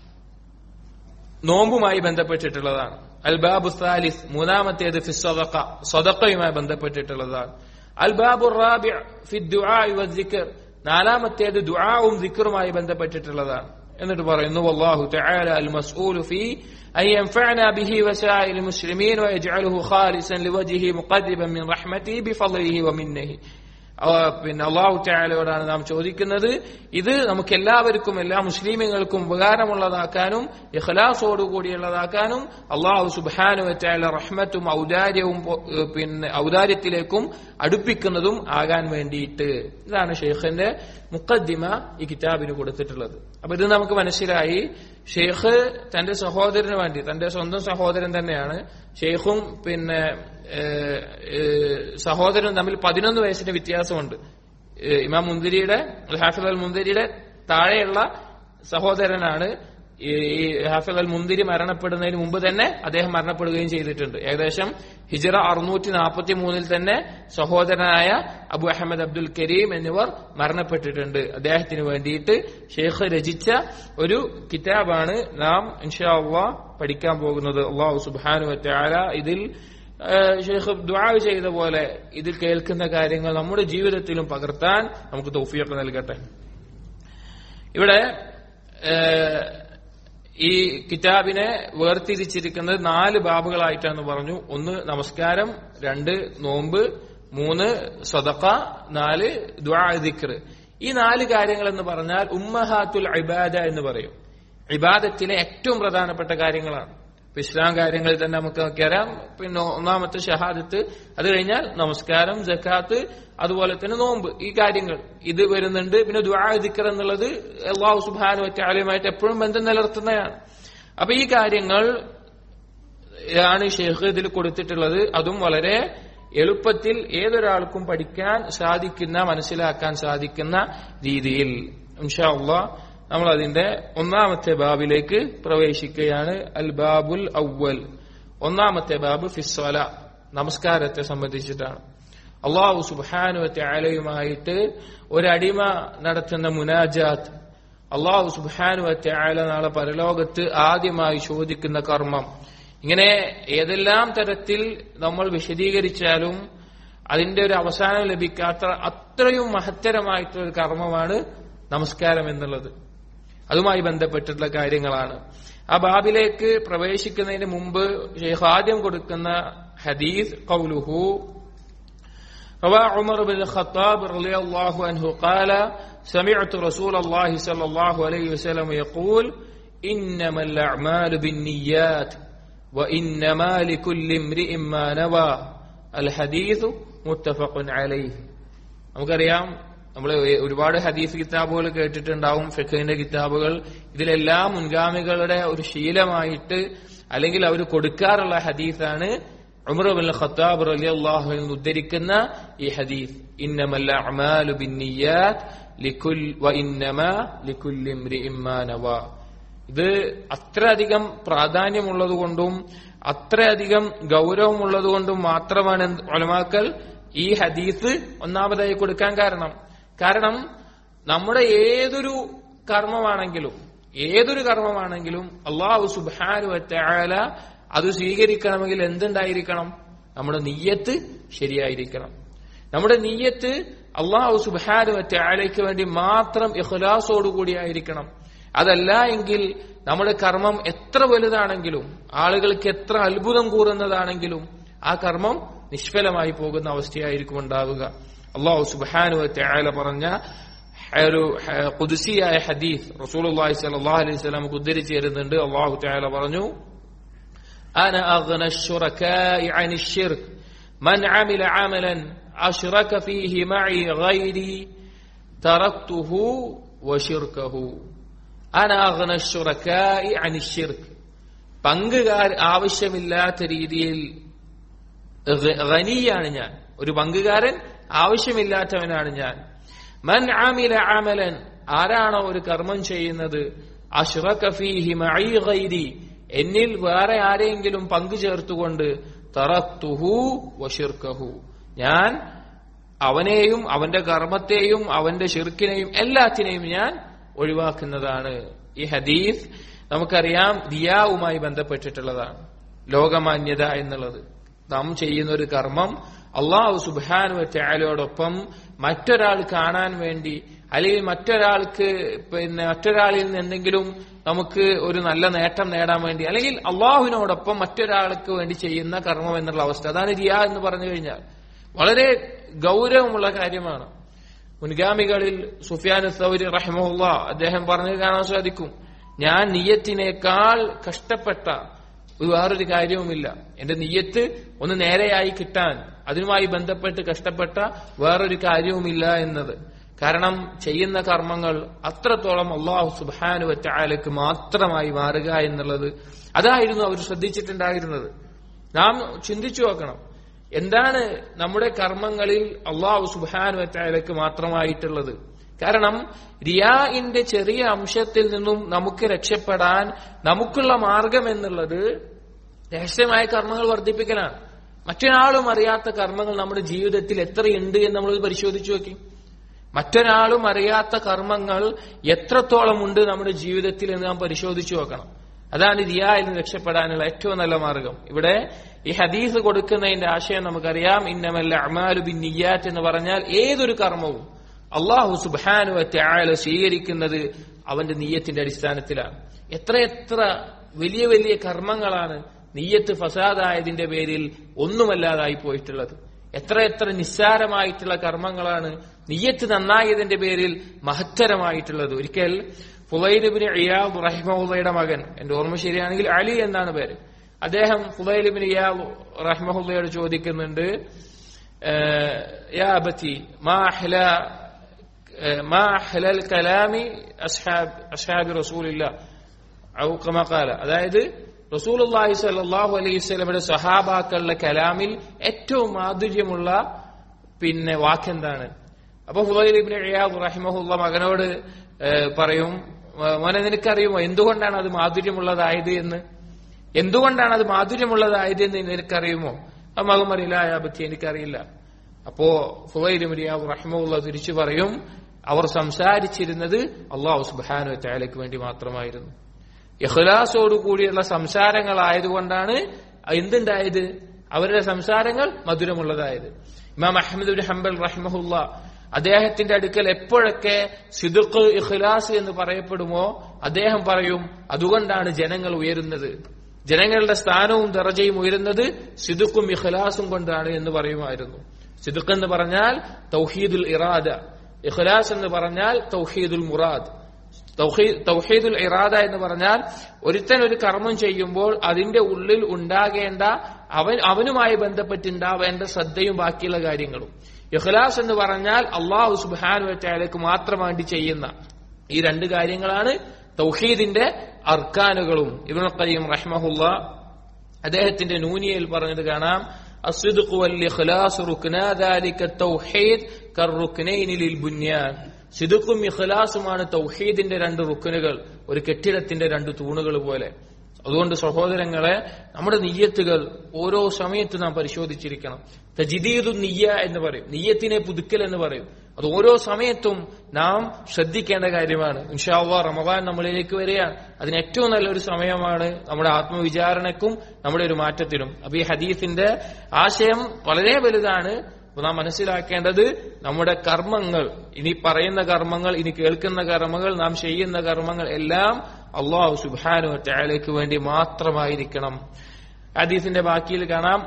നോമ്പുമായി ബന്ധപ്പെട്ടിട്ടുള്ളതാണ് അൽ ബാബു സാലിസ് മൂന്നാമത്തേത് ഫി സ്വതക്ക സ്വതക്കയുമായി ബന്ധപ്പെട്ടിട്ടുള്ളതാണ് അൽ ബാബു റാബി ഫി ദുആ വസിക്കർ നാലാമത്തേത് ദുആവും ദിക്കറുമായി ബന്ധപ്പെട്ടിട്ടുള്ളതാണ് എന്നിട്ട് പറയുന്നു വല്ലാഹു തആല അൽ മസ്ഊലു ഫി أن ينفعنا به وسائر المسلمين ويجعله خالصا لوجهه مقدما من رحمته بفضله ومنه പിന്നെ അള്ളാഹു ചായാലയോടാണ് നാം ചോദിക്കുന്നത് ഇത് നമുക്ക് എല്ലാവർക്കും എല്ലാ മുസ്ലിമുകൾക്കും ഉപകാരമുള്ളതാക്കാനും ഇഖ്ലാസോടുകൂടിയുള്ളതാക്കാനും അള്ളാഹു സുബാനു വച്ചായ റഹ്മത്തും ഔദാര്യവും പിന്നെ ഔദാര്യത്തിലേക്കും അടുപ്പിക്കുന്നതും ആകാൻ വേണ്ടിയിട്ട് ഇതാണ് ഷെയ്ഖിന്റെ മുക്കദ്ദിമ ഈ കിതാബിന് കൊടുത്തിട്ടുള്ളത് അപ്പൊ ഇത് നമുക്ക് മനസ്സിലായി ഷെയ്ഖ് തന്റെ സഹോദരന് വേണ്ടി തന്റെ സ്വന്തം സഹോദരൻ തന്നെയാണ് ഷെയ്ഖും പിന്നെ സഹോദരനും തമ്മിൽ പതിനൊന്ന് വയസ്സിന്റെ വ്യത്യാസമുണ്ട് ഇമാം മുന്തിരിയുടെ ഹാഫിദ് അൽ മുന്തിരിയുടെ താഴെയുള്ള സഹോദരനാണ് ഈ ഈ ഹാഫിൽ അൽ മുന്തിരി മരണപ്പെടുന്നതിന് മുമ്പ് തന്നെ അദ്ദേഹം മരണപ്പെടുകയും ചെയ്തിട്ടുണ്ട് ഏകദേശം ഹിജറ അറുന്നൂറ്റി നാൽപ്പത്തി മൂന്നിൽ തന്നെ സഹോദരനായ അബു അഹമ്മദ് അബ്ദുൽ കരീം എന്നിവർ മരണപ്പെട്ടിട്ടുണ്ട് അദ്ദേഹത്തിന് വേണ്ടിയിട്ട് ഷെയ്ഖ് രചിച്ച ഒരു കിതാബാണ് നാം ഇൻഷാ അള്ളാഹ് പഠിക്കാൻ പോകുന്നത് അള്ളാഹു സുബാനു വറ്റാല ഇതിൽ ഏഹ് ഷെയ്ഖ് ദുആ ചെയ്ത പോലെ ഇതിൽ കേൾക്കുന്ന കാര്യങ്ങൾ നമ്മുടെ ജീവിതത്തിലും പകർത്താൻ നമുക്ക് തൗഫീഖ് നൽകട്ടെ ഇവിടെ ഏഹ് ഈ കിതാബിനെ വേർതിരിച്ചിരിക്കുന്നത് നാല് ബാബുകളായിട്ടാണ് പറഞ്ഞു ഒന്ന് നമസ്കാരം രണ്ട് നോമ്പ് മൂന്ന് സ്വതക്ക നാല് ദ്വാ ദിക്ർ ഈ നാല് കാര്യങ്ങൾ എന്ന് പറഞ്ഞാൽ ഉമ്മഹാത്തുൽ ഇബാദ എന്ന് പറയും ഇബാദത്തിലെ ഏറ്റവും പ്രധാനപ്പെട്ട കാര്യങ്ങളാണ് ഇപ്പൊ ഇസ്ലാം കാര്യങ്ങളിൽ തന്നെ നമുക്ക് നോക്കിയാൽ പിന്നെ ഒന്നാമത്തെ ഷഹാദത്ത് അത് കഴിഞ്ഞാൽ നമസ്കാരം ജക്കാത്ത് അതുപോലെ തന്നെ നോമ്പ് ഈ കാര്യങ്ങൾ ഇത് വരുന്നുണ്ട് പിന്നെ ദുആ ദിക്കർ എന്നുള്ളത് അള്ളാഹു സുബാനു വറ്റാലയുമായിട്ട് എപ്പോഴും ബന്ധം നിലനിർത്തുന്നതാണ് അപ്പൊ ഈ കാര്യങ്ങൾ ആണ് ഷെയ്ഖ് ഇതിൽ കൊടുത്തിട്ടുള്ളത് അതും വളരെ എളുപ്പത്തിൽ ഏതൊരാൾക്കും പഠിക്കാൻ സാധിക്കുന്ന മനസ്സിലാക്കാൻ സാധിക്കുന്ന രീതിയിൽ ഇൻഷാ അള്ളാഹ് നമ്മൾ അതിന്റെ ഒന്നാമത്തെ ബാബിലേക്ക് പ്രവേശിക്കുകയാണ് അൽ ബാബുൽ അവൽ ഒന്നാമത്തെ ബാബ് ഫിസ്വല നമസ്കാരത്തെ സംബന്ധിച്ചിട്ടാണ് അള്ളാഹു സുബാനുവത്തെ ആലയുമായിട്ട് ഒരടിമ നടത്തുന്ന മുനാജാത്ത് അള്ളാഹു സുബാനുവത്തെ ആല നാളെ പരലോകത്ത് ആദ്യമായി ചോദിക്കുന്ന കർമ്മം ഇങ്ങനെ ഏതെല്ലാം തരത്തിൽ നമ്മൾ വിശദീകരിച്ചാലും അതിന്റെ ഒരു അവസാനം ലഭിക്കാത്ത അത്രയും മഹത്തരമായിട്ടുള്ള ഒരു കർമ്മമാണ് നമസ്കാരം എന്നുള്ളത് അതുമായി ബന്ധപ്പെട്ടിട്ടുള്ള കാര്യങ്ങളാണ് ആ ബാബിലേക്ക് പ്രവേശിക്കുന്നതിന് മുമ്പ് ഷെയ്ഖ് ആദ്യം കൊടുക്കുന്ന ഹദീസ് കൗലുഹു روى عمر بن الخطاب رضي الله عنه قال سمعت رسول الله صلى الله عليه وسلم يقول إنما الأعمال بالنيات وإنما لكل امرئ ما نوى الحديث متفق عليه നമുക്കറിയാം നമ്മൾ ഒരുപാട് ഹദീസ് കിതാബുകൾ കേട്ടിട്ടുണ്ടാവും ഫിഖിന്റെ കിതാബുകൾ ഇതിലെല്ലാം മുൻഗാമികളുടെ ഒരു ശീലമായിട്ട് അല്ലെങ്കിൽ അവർ കൊടുക്കാറുള്ള ഹദീസാണ് ഉമർ ബിൻ ഖത്താബ് റളിയല്ലാഹു അൻഹു ഉദ്ധരിക്കുന്ന ഈ ഹദീസ് ഇന്നമല്ല അമാലു ബിന്നിയാത്ത് ലികുൽ വ ഇന്നമാ ലികുല്ലി ഇംറിഇൻ മാ നവാ ഇത് അത്രയധികം പ്രാധാന്യമുള്ളതുകൊണ്ടും അത്രയധികം ഗൗരവമുള്ളതുകൊണ്ടും മാത്രമാണ് ഒലമാക്കൽ ഈ ഹദീസ് ഒന്നാമതായി കൊടുക്കാൻ കാരണം കാരണം നമ്മുടെ ഏതൊരു കർമ്മമാണെങ്കിലും ഏതൊരു കർമ്മമാണെങ്കിലും അള്ളാഹു സുബാനു വറ്റാല അത് സ്വീകരിക്കണമെങ്കിൽ എന്തുണ്ടായിരിക്കണം നമ്മുടെ നീയത്ത് ശരിയായിരിക്കണം നമ്മുടെ നീയത്ത് അള്ളാഹു സുബാനു വറ്റാലയ്ക്ക് വേണ്ടി മാത്രം ഇഖ്ലാസോടുകൂടിയായിരിക്കണം അതല്ല എങ്കിൽ നമ്മുടെ കർമ്മം എത്ര വലുതാണെങ്കിലും ആളുകൾക്ക് എത്ര അത്ഭുതം കൂറുന്നതാണെങ്കിലും ആ കർമ്മം നിഷ്ഫലമായി പോകുന്ന അവസ്ഥയായിരിക്കും ഉണ്ടാവുക അള്ളാഹു സുബാനു ത്യാല പറഞ്ഞ ഒരു കുതിസിയായ ഹദീസ് റസൂലുള്ളാഹി സ്വല്ലല്ലാഹു അലൈഹി വസല്ലം ഉദ്ധരിച്ചു തരുന്നുണ്ട് അള്ളാഹു ത്യാല പറഞ്ഞു أنا أغنى الشركاء عن الشرك من عمل عملا أشرك فيه معي غيري تركته وشركه أنا أغنى الشركاء عن الشرك പങ്കുകാർ ആവശ്യമില്ലാത്ത രീതിയിൽ ഖനിയാണ് ഞാൻ ഒരു പങ്കുകാരൻ ആവശ്യമില്ലാത്തവനാണ് ഞാൻ മൻ ആമില ആമലൻ ആരാണോ ഒരു കർമ്മം ചെയ്യുന്നത് അഷ്റഖഫീഹി മഈ ഗൈരി എന്നിൽ വേറെ ആരെങ്കിലും പങ്കു ചേർത്തുകൊണ്ട് തറത്തുഹു വഷിർക്കഹു ഞാൻ അവനെയും അവന്റെ കർമ്മത്തെയും അവന്റെ ഷിർക്കിനെയും എല്ലാത്തിനെയും ഞാൻ ഒഴിവാക്കുന്നതാണ് ഈ ഹദീസ് നമുക്കറിയാം ദിയാവുമായി ബന്ധപ്പെട്ടിട്ടുള്ളതാണ് ലോകമാന്യത എന്നുള്ളത് നാം ചെയ്യുന്ന ഒരു കർമ്മം അള്ളാഹു സുബാനു ത്യാലോടൊപ്പം മറ്റൊരാൾ കാണാൻ വേണ്ടി അല്ലെങ്കിൽ മറ്റൊരാൾക്ക് പിന്നെ മറ്റൊരാളിൽ നിന്ന് എന്തെങ്കിലും നമുക്ക് ഒരു നല്ല നേട്ടം നേടാൻ വേണ്ടി അല്ലെങ്കിൽ അള്ളാഹുവിനോടൊപ്പം മറ്റൊരാൾക്ക് വേണ്ടി ചെയ്യുന്ന കർമ്മം എന്നുള്ള അവസ്ഥ അതാണ് റിയ എന്ന് പറഞ്ഞു കഴിഞ്ഞാൽ വളരെ ഗൗരവമുള്ള കാര്യമാണ് മുൻഗാമികളിൽ സുഫിയാൻ സൗരി റഹ്മുല്ല അദ്ദേഹം പറഞ്ഞു കാണാൻ സാധിക്കും ഞാൻ നീയത്തിനേക്കാൾ കഷ്ടപ്പെട്ട ഒരു വേറൊരു കാര്യവുമില്ല എന്റെ നീയത്ത് ഒന്ന് നേരെയായി കിട്ടാൻ അതിനുമായി ബന്ധപ്പെട്ട് കഷ്ടപ്പെട്ട വേറൊരു കാര്യവുമില്ല എന്നത് കാരണം ചെയ്യുന്ന കർമ്മങ്ങൾ അത്രത്തോളം അള്ളാഹു സുബാനു വറ്റാലക്ക് മാത്രമായി മാറുക എന്നുള്ളത് അതായിരുന്നു അവർ ശ്രദ്ധിച്ചിട്ടുണ്ടായിരുന്നത് നാം ചിന്തിച്ചു നോക്കണം എന്താണ് നമ്മുടെ കർമ്മങ്ങളിൽ അള്ളാഹു സുബാനു വറ്റാലക്ക് മാത്രമായിട്ടുള്ളത് കാരണം റിയാഇന്റെ ചെറിയ അംശത്തിൽ നിന്നും നമുക്ക് രക്ഷപ്പെടാൻ നമുക്കുള്ള മാർഗം എന്നുള്ളത് രഹസ്യമായ കർമ്മങ്ങൾ വർദ്ധിപ്പിക്കലാണ് മറ്റൊരാളും അറിയാത്ത കർമ്മങ്ങൾ നമ്മുടെ ജീവിതത്തിൽ എത്രയുണ്ട് എന്ന് നമ്മൾ പരിശോധിച്ചു നോക്കി മറ്റൊരാളും അറിയാത്ത കർമ്മങ്ങൾ എത്രത്തോളം ഉണ്ട് നമ്മുടെ ജീവിതത്തിൽ എന്ന് നാം പരിശോധിച്ചു നോക്കണം അതാണ് റിയായിൽ നിന്ന് രക്ഷപ്പെടാനുള്ള ഏറ്റവും നല്ല മാർഗം ഇവിടെ ഈ ഹദീസ് കൊടുക്കുന്നതിന്റെ ആശയം നമുക്കറിയാം ഇന്നമല്ല അമാലു ബിൻ നിയ്യാറ്റ് എന്ന് പറഞ്ഞാൽ ഏതൊരു കർമ്മവും അള്ളാഹു സുബാനു ആയ സ്വീകരിക്കുന്നത് അവന്റെ നീയത്തിന്റെ അടിസ്ഥാനത്തിലാണ് എത്രയെത്ര വലിയ വലിയ കർമ്മങ്ങളാണ് നീയത്ത് ഫസാദായതിന്റെ പേരിൽ ഒന്നുമല്ലാതായി പോയിട്ടുള്ളത് എത്ര എത്ര നിസ്സാരമായിട്ടുള്ള കർമ്മങ്ങളാണ് നീയത്ത് നന്നായതിന്റെ പേരിൽ മഹത്തരമായിട്ടുള്ളത് ഒരിക്കൽ ഫുലൈലിബിന് ഇയാബ് റഹിമഹുല്ലയുടെ മകൻ എന്റെ ഓർമ്മ ശരിയാണെങ്കിൽ അലി എന്നാണ് പേര് അദ്ദേഹം ഫുലൈലിബിന് ഇയാബ് റഹ്മഹുല്ലയോട് ചോദിക്കുന്നുണ്ട് യാ ബത്തി മാ അഹ്ല മാ അഹ്ലൽ കലാമി അസ്ഹാബ് അസ്ഹാബി റസൂലില്ല ഔ കമാ ഖാല അതായത് റസൂലുള്ളാഹി സ്വല്ലല്ലാഹു അലൈഹി വസല്ലമയുടെ സഹാബാക്കളുടെ കലാമിൽ ഏറ്റവും മാധുര്യമുള്ള പിന്നെ വാക്കെന്താണ് അപ്പൊ ഫുലൈൽ ഇബ്നു ഇയാദ് റഹിമഹുല്ല മകനോട് പറയും മോനെ നിനക്കറിയുമോ എന്തുകൊണ്ടാണ് അത് മാധുര്യമുള്ളതായത് എന്ന് എന്തുകൊണ്ടാണ് അത് മാധുര്യമുള്ളതായത് എന്ന് നിനക്കറിയുമോ ആ മകൻ പറയില്ല ബത്തി എനിക്കറിയില്ല അപ്പോ ഫുലൈൽ ഇബ്നു ഇയാദ് റഹിമഹുല്ല തിരിച്ചു പറയും അവർ സംസാരിച്ചിരുന്നത് അള്ളാഹു സുബ്ഹാനഹു വതആലയ്ക്ക് വേണ്ടി മാത്രമായിരുന്നു ഇഖ്ലാസോടു കൂടിയുള്ള സംസാരങ്ങളായതുകൊണ്ടാണ് എന്തുണ്ടായത് അവരുടെ സംസാരങ്ങൾ മധുരമുള്ളതായത് ഇമാം അഹമ്മദ് ബിൻ ഹംബൽ റഹ്മഹുല്ല അദ്ദേഹത്തിന്റെ അടുക്കൽ എപ്പോഴൊക്കെ സിദുഖ് ഇഖ്ലാസ് എന്ന് പറയപ്പെടുമോ അദ്ദേഹം പറയും അതുകൊണ്ടാണ് ജനങ്ങൾ ഉയരുന്നത് ജനങ്ങളുടെ സ്ഥാനവും ദറജയും ഉയരുന്നത് സിദുക്കും ഇഖ്ലാസും കൊണ്ടാണ് എന്ന് പറയുമായിരുന്നു സിദുഖ് എന്ന് പറഞ്ഞാൽ തൗഹീദുൽ ഇറാദ ഇഖ്ലാസ് എന്ന് പറഞ്ഞാൽ തൗഹീദുൽ മുറാദ് തൗഹീദുൽ ഇറാദ എന്ന് പറഞ്ഞാൽ ഒരുത്തൻ ഒരു കർമ്മം ചെയ്യുമ്പോൾ അതിന്റെ ഉള്ളിൽ ഉണ്ടാകേണ്ട അവൻ അവനുമായി ബന്ധപ്പെട്ടുണ്ടാവേണ്ട ശ്രദ്ധയും ബാക്കിയുള്ള കാര്യങ്ങളും ഇഖ്ലാസ് എന്ന് പറഞ്ഞാൽ അള്ളാഹു സുബാനുവറ്റാലേക്ക് മാത്രം വേണ്ടി ചെയ്യുന്ന ഈ രണ്ട് കാര്യങ്ങളാണ് തൗഹീദിന്റെ അർക്കാനുകളും ഇബ്നുൽ ഖയ്യിം റഹ്മഹുല്ല അദ്ദേഹത്തിന്റെ നൂനിയയിൽ പറഞ്ഞത് കാണാം الصدق والإخلاص ركنا ذلك التوحيد كالركنين للبنيان സിദുക്കും ഇഖ്ലാസുമാണ് തൗഹീദിന്റെ രണ്ട് റുക്കനുകൾ ഒരു കെട്ടിടത്തിന്റെ രണ്ട് തൂണുകൾ പോലെ അതുകൊണ്ട് സഹോദരങ്ങളെ നമ്മുടെ നെയ്യത്തുകൾ ഓരോ സമയത്ത് നാം പരിശോധിച്ചിരിക്കണം തജിദീദു നിയ്യ എന്ന് പറയും നെയ്യത്തിനെ പുതുക്കൽ എന്ന് പറയും അത് ഓരോ സമയത്തും നാം ശ്രദ്ധിക്കേണ്ട കാര്യമാണ് ഇൻഷാവ റമദാൻ നമ്മളിലേക്ക് വരികയാണ് അതിന് ഏറ്റവും നല്ലൊരു സമയമാണ് നമ്മുടെ ആത്മവിചാരണക്കും നമ്മുടെ ഒരു മാറ്റത്തിനും അപ്പൊ ഈ ഹദീസിന്റെ ആശയം വളരെ വലുതാണ് അപ്പൊ നാം മനസ്സിലാക്കേണ്ടത് നമ്മുടെ കർമ്മങ്ങൾ ഇനി പറയുന്ന കർമ്മങ്ങൾ ഇനി കേൾക്കുന്ന കർമ്മങ്ങൾ നാം ചെയ്യുന്ന കർമ്മങ്ങൾ എല്ലാം അള്ളാഹു സുബാനു ടാലയ്ക്ക് വേണ്ടി മാത്രമായിരിക്കണം ഹദീസിന്റെ ബാക്കിയിൽ കാണാം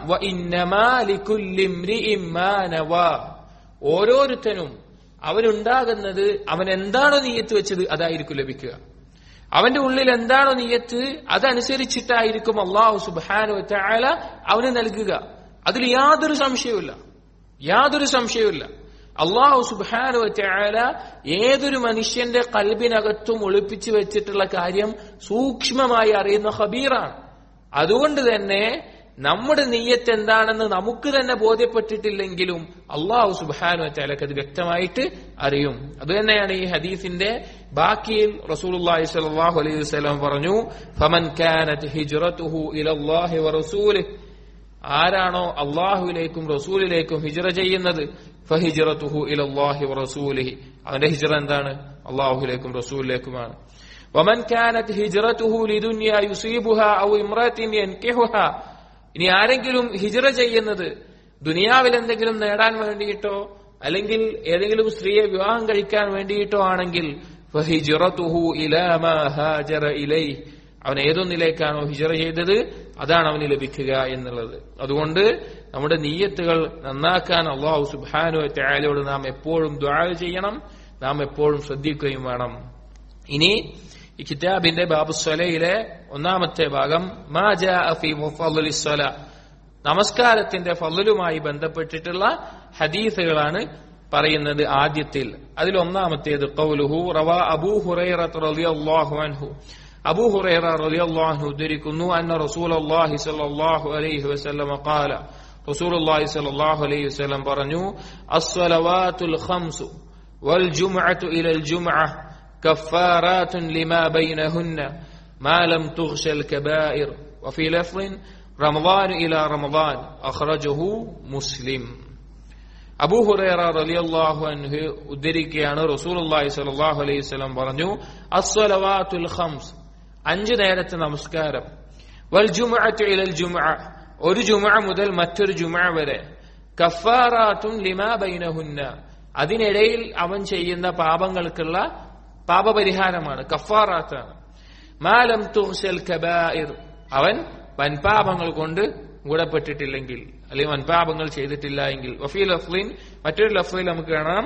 ഓരോരുത്തനും അവനുണ്ടാകുന്നത് അവൻ എന്താണോ നീയത്ത് വെച്ചത് അതായിരിക്കും ലഭിക്കുക അവന്റെ ഉള്ളിൽ എന്താണോ നീയത്ത് അതനുസരിച്ചിട്ടായിരിക്കും അള്ളാഹു സുബാനു ടാല അവന് നൽകുക അതിൽ യാതൊരു സംശയവുമില്ല യാതൊരു സംശയവുമില്ല അള്ളാഹു സുബാനു ചായാല ഏതൊരു മനുഷ്യന്റെ കൽബിനകത്തും ഒളിപ്പിച്ചു വെച്ചിട്ടുള്ള കാര്യം സൂക്ഷ്മമായി അറിയുന്ന ഹബീറാണ് അതുകൊണ്ട് തന്നെ നമ്മുടെ നെയ്യത്ത് എന്താണെന്ന് നമുക്ക് തന്നെ ബോധ്യപ്പെട്ടിട്ടില്ലെങ്കിലും അള്ളാഹു സുബാനു ചാലക്ക് അത് വ്യക്തമായിട്ട് അറിയും അതുതന്നെയാണ് ഈ ഹദീസിന്റെ ബാക്കിയിൽ റസൂലുള്ളാഹി സ്വല്ലല്ലാഹു അലൈഹി വസല്ലം പറഞ്ഞു ഫമൻ കാനത് ഹിജ്റതുഹു ഇലല്ലാഹി വറസൂലിഹി ആരാണോ അള്ളാഹുവിലേക്കും റസൂലിലേക്കും ഹിജറ ചെയ്യുന്നത് ഫഹിജറത്തുഹു ഇലല്ലാഹി വറസൂലിഹി അവന്റെ ഹിജറ എന്താണ് അള്ളാഹുലേക്കും റസൂലിലേക്കുമാണ് വമൻ കാനത് ഹിജറത്തുഹു ലിദുനിയ യുസീബുഹ ഔ ഇംറത്തിൻ യൻകിഹുഹ ഇനി ആരെങ്കിലും ഹിജറ ചെയ്യുന്നത് ദുനിയാവിൽ എന്തെങ്കിലും നേടാൻ വേണ്ടിയിട്ടോ അല്ലെങ്കിൽ ഏതെങ്കിലും സ്ത്രീയെ വിവാഹം കഴിക്കാൻ വേണ്ടിയിട്ടോ ആണെങ്കിൽ ഫഹിജറത്തുഹു ഇലാ മാ ഹാജറ ഇലൈഹി അവൻ ഏതൊന്നിലേക്കാണോ ഹിജറ ചെയ്തത് അതാണ് അവന് ലഭിക്കുക എന്നുള്ളത് അതുകൊണ്ട് നമ്മുടെ നീയത്തുകൾ നന്നാക്കാൻ അള്ളാഹു സുബാനു ത്യാലയോട് നാം എപ്പോഴും ദ്വാര ചെയ്യണം നാം എപ്പോഴും ശ്രദ്ധിക്കുകയും വേണം ഇനി ഈ കിതാബിന്റെ ബാബുസ്വലയിലെ ഒന്നാമത്തെ ഭാഗം നമസ്കാരത്തിന്റെ ഫലുമായി ബന്ധപ്പെട്ടിട്ടുള്ള ഹദീസുകളാണ് പറയുന്നത് ആദ്യത്തിൽ അതിൽ ഒന്നാമത്തേത് കൗലുഹു റവ അബൂ ഹുറൈറത്ത് റളിയല്ലാഹു അൻഹു അബൂ ഹുറൈറ റളിയല്ലാഹു അൻഹു ഉദ്ധരിക്കുന്നു അന്ന റസൂലുള്ളാഹി സ്വല്ലല്ലാഹു അലൈഹി വസല്ലം ഖാല റസൂലുള്ളാഹി സ്വല്ലല്ലാഹു അലൈഹി വസല്ലം പറഞ്ഞു അസ്സലവാത്തുൽ ഖംസു والجمعة إلى الجمعة كفارات لما بينهن ما لم تغش الكبائر وفي لفظ رمضان إلى رمضان أخرجه مسلم അബൂ ഹുറൈറ റളിയല്ലാഹു അൻഹു ഉദ്ധരിക്കുകയാണ് റസൂലുള്ളാഹി സ്വല്ലല്ലാഹു അലൈഹി വസല്ലം പറഞ്ഞു അസ്വലവാത്തുൽ ഖംസ് അഞ്ചു നേരത്തെ നമസ്കാരം വൽ ജുമുഅത്തു ഇലൽ ജുമുഅ ഒരു ജുമുഅ മുതൽ മറ്റൊരു ജുമുഅ വരെ കഫാറാത്തും ലിമാ ബൈനഹുന്ന അതിനിടയിൽ അവൻ ചെയ്യുന്ന പാപങ്ങൾക്കുള്ള പാപപരിഹാരമാണ് കഫാറാത്താണ് മാലം തുഹ്സൽ കബായിർ അവൻ വൻപാപങ്ങൾ കൊണ്ട് മൂടപ്പെട്ടിട്ടില്ലെങ്കിൽ അല്ലെങ്കിൽ വൻപാപങ്ങൾ ചെയ്തിട്ടില്ല എങ്കിൽ വഫീ ലഫ്ലിൻ മറ്റൊരു ലഫ്ലിൽ നമുക്ക് കാണാം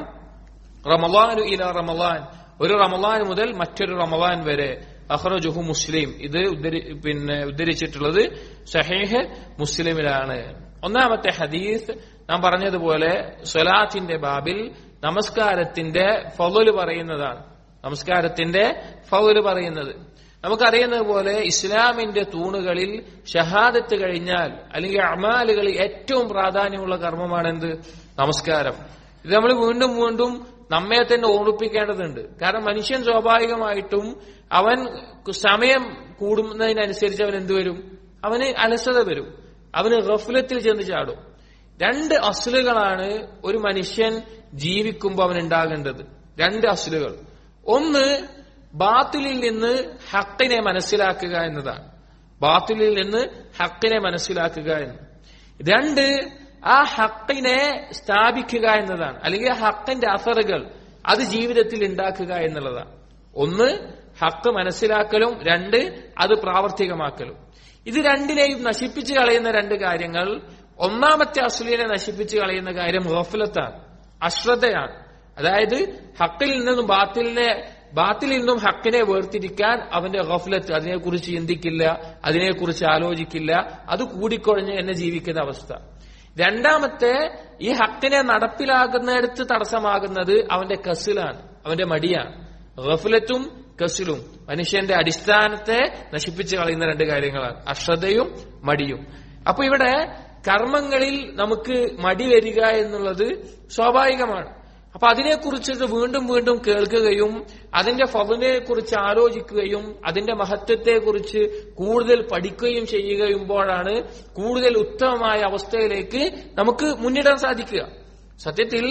റമലാനു ഇല റമലാൻ ഒരു റമലാൻ മുതൽ മറ്റൊരു റമലാൻ വരെ അഹ്റജുഹു മുസ്ലിം ഇത് ഉദ്ധരി പിന്നെ ഉദ്ധരിച്ചിട്ടുള്ളത് ഷഹീഹ് മുസ്ലിമിലാണ് ഒന്നാമത്തെ ഹദീസ് നാം പറഞ്ഞതുപോലെ സ്വലാത്തിന്റെ ബാബിൽ നമസ്കാരത്തിന്റെ ഫൗല് പറയുന്നതാണ് നമസ്കാരത്തിന്റെ ഫൗല് പറയുന്നത് നമുക്കറിയുന്നത് പോലെ ഇസ്ലാമിന്റെ തൂണുകളിൽ ഷഹാദത്ത് കഴിഞ്ഞാൽ അല്ലെങ്കിൽ അമാലുകളിൽ ഏറ്റവും പ്രാധാന്യമുള്ള കർമ്മമാണ് എന്ത് നമസ്കാരം ഇത് നമ്മൾ വീണ്ടും വീണ്ടും നമ്മെ തന്നെ ഓർമ്മിപ്പിക്കേണ്ടതുണ്ട് കാരണം മനുഷ്യൻ സ്വാഭാവികമായിട്ടും അവൻ സമയം കൂടുന്നതിനനുസരിച്ച് അവൻ എന്ത് വരും അവന് അലസത വരും അവന് ഗഫലത്തിൽ ചെന്ന് ചാടും രണ്ട് അസ്ലുകളാണ് ഒരു മനുഷ്യൻ ജീവിക്കുമ്പോൾ അവൻ ഉണ്ടാകേണ്ടത് രണ്ട് അസ്ലുകൾ ഒന്ന് ബാത്തിലിൽ നിന്ന് ഹക്കിനെ മനസ്സിലാക്കുക എന്നതാണ് ബാത്തിലിൽ നിന്ന് ഹക്കിനെ മനസ്സിലാക്കുക എന്ന് രണ്ട് ആ ഹക്കിനെ സ്ഥാപിക്കുക എന്നതാണ് അല്ലെങ്കിൽ ആ ഹക്കിന്റെ അസറുകൾ അത് ജീവിതത്തിൽ ഉണ്ടാക്കുക എന്നുള്ളതാണ് ഒന്ന് ഹക്ക് മനസ്സിലാക്കലും രണ്ട് അത് പ്രാവർത്തികമാക്കലും ഇത് രണ്ടിനെയും നശിപ്പിച്ചു കളയുന്ന രണ്ട് കാര്യങ്ങൾ ഒന്നാമത്തെ അസുലിനെ നശിപ്പിച്ചു കളയുന്ന കാര്യം ഗഫലത്താണ് അശ്രദ്ധയാണ് അതായത് ഹക്കിൽ നിന്നും ബാത്തിലിനെ ബാത്തിലിൽ നിന്നും ഹക്കിനെ വേർതിരിക്കാൻ അവന്റെ ഗഫലത്ത് അതിനെക്കുറിച്ച് ചിന്തിക്കില്ല അതിനെക്കുറിച്ച് ആലോചിക്കില്ല അത് കൂടിക്കൊഴഞ്ഞ് എന്നെ ജീവിക്കുന്ന അവസ്ഥ രണ്ടാമത്തെ ഈ ഹക്കിനെ നടപ്പിലാകുന്നിടത്ത് തടസ്സമാകുന്നത് അവന്റെ കസിലാണ് അവന്റെ മടിയാണ് ഗഫലത്തും കസിലും മനുഷ്യന്റെ അടിസ്ഥാനത്തെ നശിപ്പിച്ചു കളയുന്ന രണ്ട് കാര്യങ്ങളാണ് അശ്രദ്ധയും മടിയും അപ്പൊ ഇവിടെ കർമ്മങ്ങളിൽ നമുക്ക് മടി വരിക എന്നുള്ളത് സ്വാഭാവികമാണ് അപ്പൊ അതിനെക്കുറിച്ച് വീണ്ടും വീണ്ടും കേൾക്കുകയും അതിന്റെ ഫതിനെ കുറിച്ച് ആലോചിക്കുകയും അതിന്റെ മഹത്വത്തെക്കുറിച്ച് കൂടുതൽ പഠിക്കുകയും ചെയ്യുകയുമ്പോഴാണ് കൂടുതൽ ഉത്തമമായ അവസ്ഥയിലേക്ക് നമുക്ക് മുന്നിടാൻ സാധിക്കുക സത്യത്തിൽ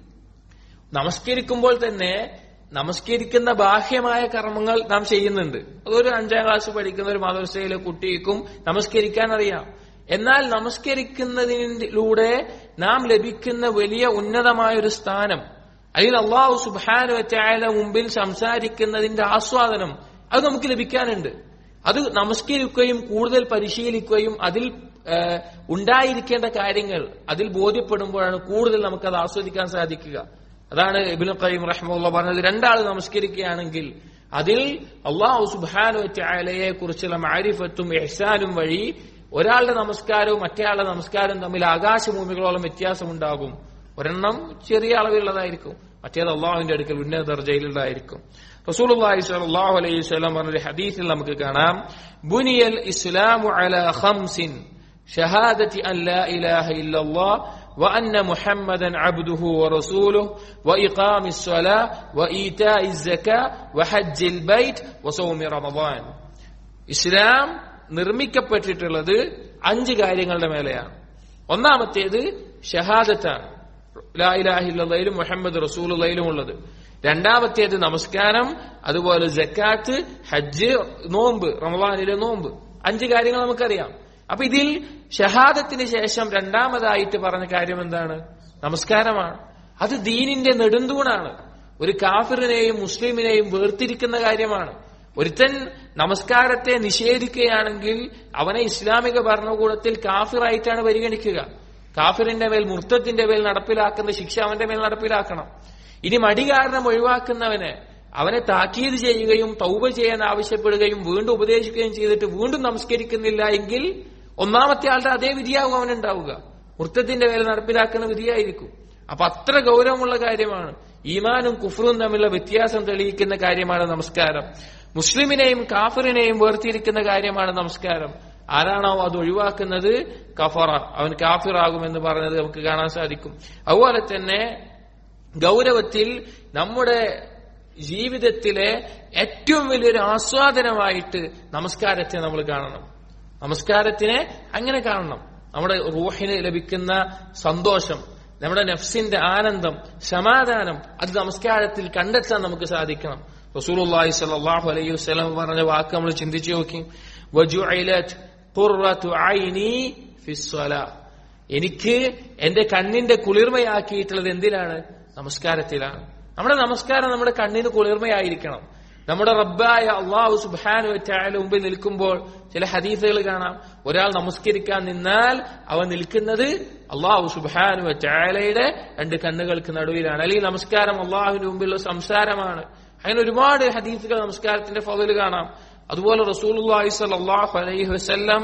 നമസ്കരിക്കുമ്പോൾ തന്നെ നമസ്കരിക്കുന്ന ബാഹ്യമായ കർമ്മങ്ങൾ നാം ചെയ്യുന്നുണ്ട് അതൊരു അഞ്ചാം ക്ലാസ് പഠിക്കുന്ന ഒരു മദർസയിലെ കുട്ടിക്കും നമസ്കരിക്കാൻ അറിയാം എന്നാൽ നമസ്കരിക്കുന്നതിലൂടെ നാം ലഭിക്കുന്ന വലിയ ഉന്നതമായ ഒരു സ്ഥാനം അല്ലെങ്കിൽ അള്ളാഹു സുബാനു വച്ചായ മുമ്പിൽ സംസാരിക്കുന്നതിന്റെ ആസ്വാദനം അത് നമുക്ക് ലഭിക്കാനുണ്ട് അത് നമസ്കരിക്കുകയും കൂടുതൽ പരിശീലിക്കുകയും അതിൽ ഉണ്ടായിരിക്കേണ്ട കാര്യങ്ങൾ അതിൽ ബോധ്യപ്പെടുമ്പോഴാണ് കൂടുതൽ നമുക്കത് ആസ്വദിക്കാൻ സാധിക്കുക അതാണ് ഇബിൻ ഖയ്യം റഹ്മുള്ള പറഞ്ഞത് രണ്ടാൾ നമസ്കരിക്കുകയാണെങ്കിൽ അതിൽ അള്ളാഹു സുബാനു ചായാലയെ കുറിച്ചുള്ള മാരിഫത്തും എഹ്സാനും വഴി ഒരാളുടെ നമസ്കാരവും മറ്റേയാളുടെ നമസ്കാരവും തമ്മിൽ ആകാശഭൂമികളോളം വ്യത്യാസമുണ്ടാകും ഒരെണ്ണം ചെറിയ അളവിലുള്ളതായിരിക്കും മറ്റേത് അള്ളാഹുവിന്റെ അടുക്കൽ ഉന്നത ദർജയിലുള്ളതായിരിക്കും റസൂലുള്ളാഹി സ്വല്ലല്ലാഹു അലൈഹി വസല്ലം പറഞ്ഞ ഹദീസിൽ നമുക്ക് കാണാം ബുനിയൽ ഇസ്ലാമു അലാ ഖംസിൻ ഷഹാദത്തി അൻ ലാ ഇലാഹ ഇല്ലല്ലാഹ് وأن محمدا عبده ورسوله وإقام الصلاة وإيتاء الزكاة وحج البيت وصوم رمضان ഇസ്ലാം നിർമ്മിക്കപ്പെട്ടിട്ടുള്ളത് അഞ്ച് കാര്യങ്ങളുടെ മേലെയാണ് ഒന്നാമത്തേത് ഷഹാദത്താണ് ലായിലാഹില്ലയിലും മുഹമ്മദ് റസൂലുള്ളയിലും ഉള്ളത് രണ്ടാമത്തേത് നമസ്കാരം അതുപോലെ ജക്കാത്ത് ഹജ്ജ് നോമ്പ് റമവാനിലെ നോമ്പ് അഞ്ച് കാര്യങ്ങൾ നമുക്കറിയാം അപ്പൊ ഇതിൽ ഷഹാദത്തിന് ശേഷം രണ്ടാമതായിട്ട് പറഞ്ഞ കാര്യം എന്താണ് നമസ്കാരമാണ് അത് ദീനിന്റെ നെടുന്തൂണാണ് ഒരു കാഫിറിനെയും മുസ്ലിമിനെയും വേർതിരിക്കുന്ന കാര്യമാണ് ഒരുത്തൻ നമസ്കാരത്തെ നിഷേധിക്കുകയാണെങ്കിൽ അവനെ ഇസ്ലാമിക ഭരണകൂടത്തിൽ കാഫിറായിട്ടാണ് പരിഗണിക്കുക കാഫിറിന്റെ മേൽ മുർത്തത്തിന്റെ മേൽ നടപ്പിലാക്കുന്ന ശിക്ഷ അവന്റെ മേൽ നടപ്പിലാക്കണം ഇനി മടി കാരണം ഒഴിവാക്കുന്നവന് അവനെ താക്കീത് ചെയ്യുകയും തൗബ ചെയ്യാൻ ആവശ്യപ്പെടുകയും വീണ്ടും ഉപദേശിക്കുകയും ചെയ്തിട്ട് വീണ്ടും നമസ്കരിക്കുന്നില്ല എങ്കിൽ ഒന്നാമത്തെ ആളുടെ അതേ വിധിയാകും അവനുണ്ടാവുക മുർത്തത്തിന്റെ മേൽ നടപ്പിലാക്കുന്ന വിധിയായിരിക്കും അപ്പൊ അത്ര ഗൗരവമുള്ള കാര്യമാണ് ഈമാനും കുഫറും തമ്മിലുള്ള വ്യത്യാസം തെളിയിക്കുന്ന കാര്യമാണ് നമസ്കാരം മുസ്ലിമിനെയും കാഫിറിനെയും വേർതിരിക്കുന്ന കാര്യമാണ് നമസ്കാരം ആരാണോ അത് ഒഴിവാക്കുന്നത് കഫറ അവൻ കാഫിറാകുമെന്ന് പറഞ്ഞത് നമുക്ക് കാണാൻ സാധിക്കും അതുപോലെ തന്നെ ഗൗരവത്തിൽ നമ്മുടെ ജീവിതത്തിലെ ഏറ്റവും വലിയൊരു ആസ്വാദനമായിട്ട് നമസ്കാരത്തെ നമ്മൾ കാണണം നമസ്കാരത്തിനെ അങ്ങനെ കാണണം നമ്മുടെ റൂഹിന് ലഭിക്കുന്ന സന്തോഷം നമ്മുടെ നഫ്സിന്റെ ആനന്ദം സമാധാനം അത് നമസ്കാരത്തിൽ കണ്ടെത്താൻ നമുക്ക് സാധിക്കണം റസൂലുള്ളാഹി സ്വല്ലല്ലാഹു അലൈഹി വസല്ലം പറഞ്ഞ വാക്ക് നമ്മൾ ചിന്തിച്ചു നോക്കി വജുഇലത് ഖുർറതു ഐനി ഫിസ്സലാ എനിക്ക് എന്റെ കണ്ണിന്റെ കുളിർമയാക്കിയിട്ടുള്ളത് എന്തിനാണ് നമസ്കാരത്തിലാണ് നമ്മുടെ നമസ്കാരം നമ്മുടെ കണ്ണിന് കുളിർമയായിരിക്കണം നമ്മുടെ റബ്ബായ അള്ളാഹു സുബാനു വറ്റായ മുമ്പിൽ നിൽക്കുമ്പോൾ ചില ഹദീസുകൾ കാണാം ഒരാൾ നമസ്കരിക്കാൻ നിന്നാൽ അവൻ നിൽക്കുന്നത് അള്ളാഹു സുബാനു വറ്റാലയുടെ രണ്ട് കണ്ണുകൾക്ക് നടുവിലാണ് അല്ലെങ്കിൽ നമസ്കാരം അള്ളാഹുവിന്റെ മുമ്പിലുള്ള സംസാരമാണ് അങ്ങനെ ഒരുപാട് ഹദീസുകൾ നമസ്കാരത്തിന്റെ ഫതിൽ കാണാം അതുപോലെ റസൂലുള്ളാഹി സ്വല്ലല്ലാഹു അലൈഹി വസല്ലം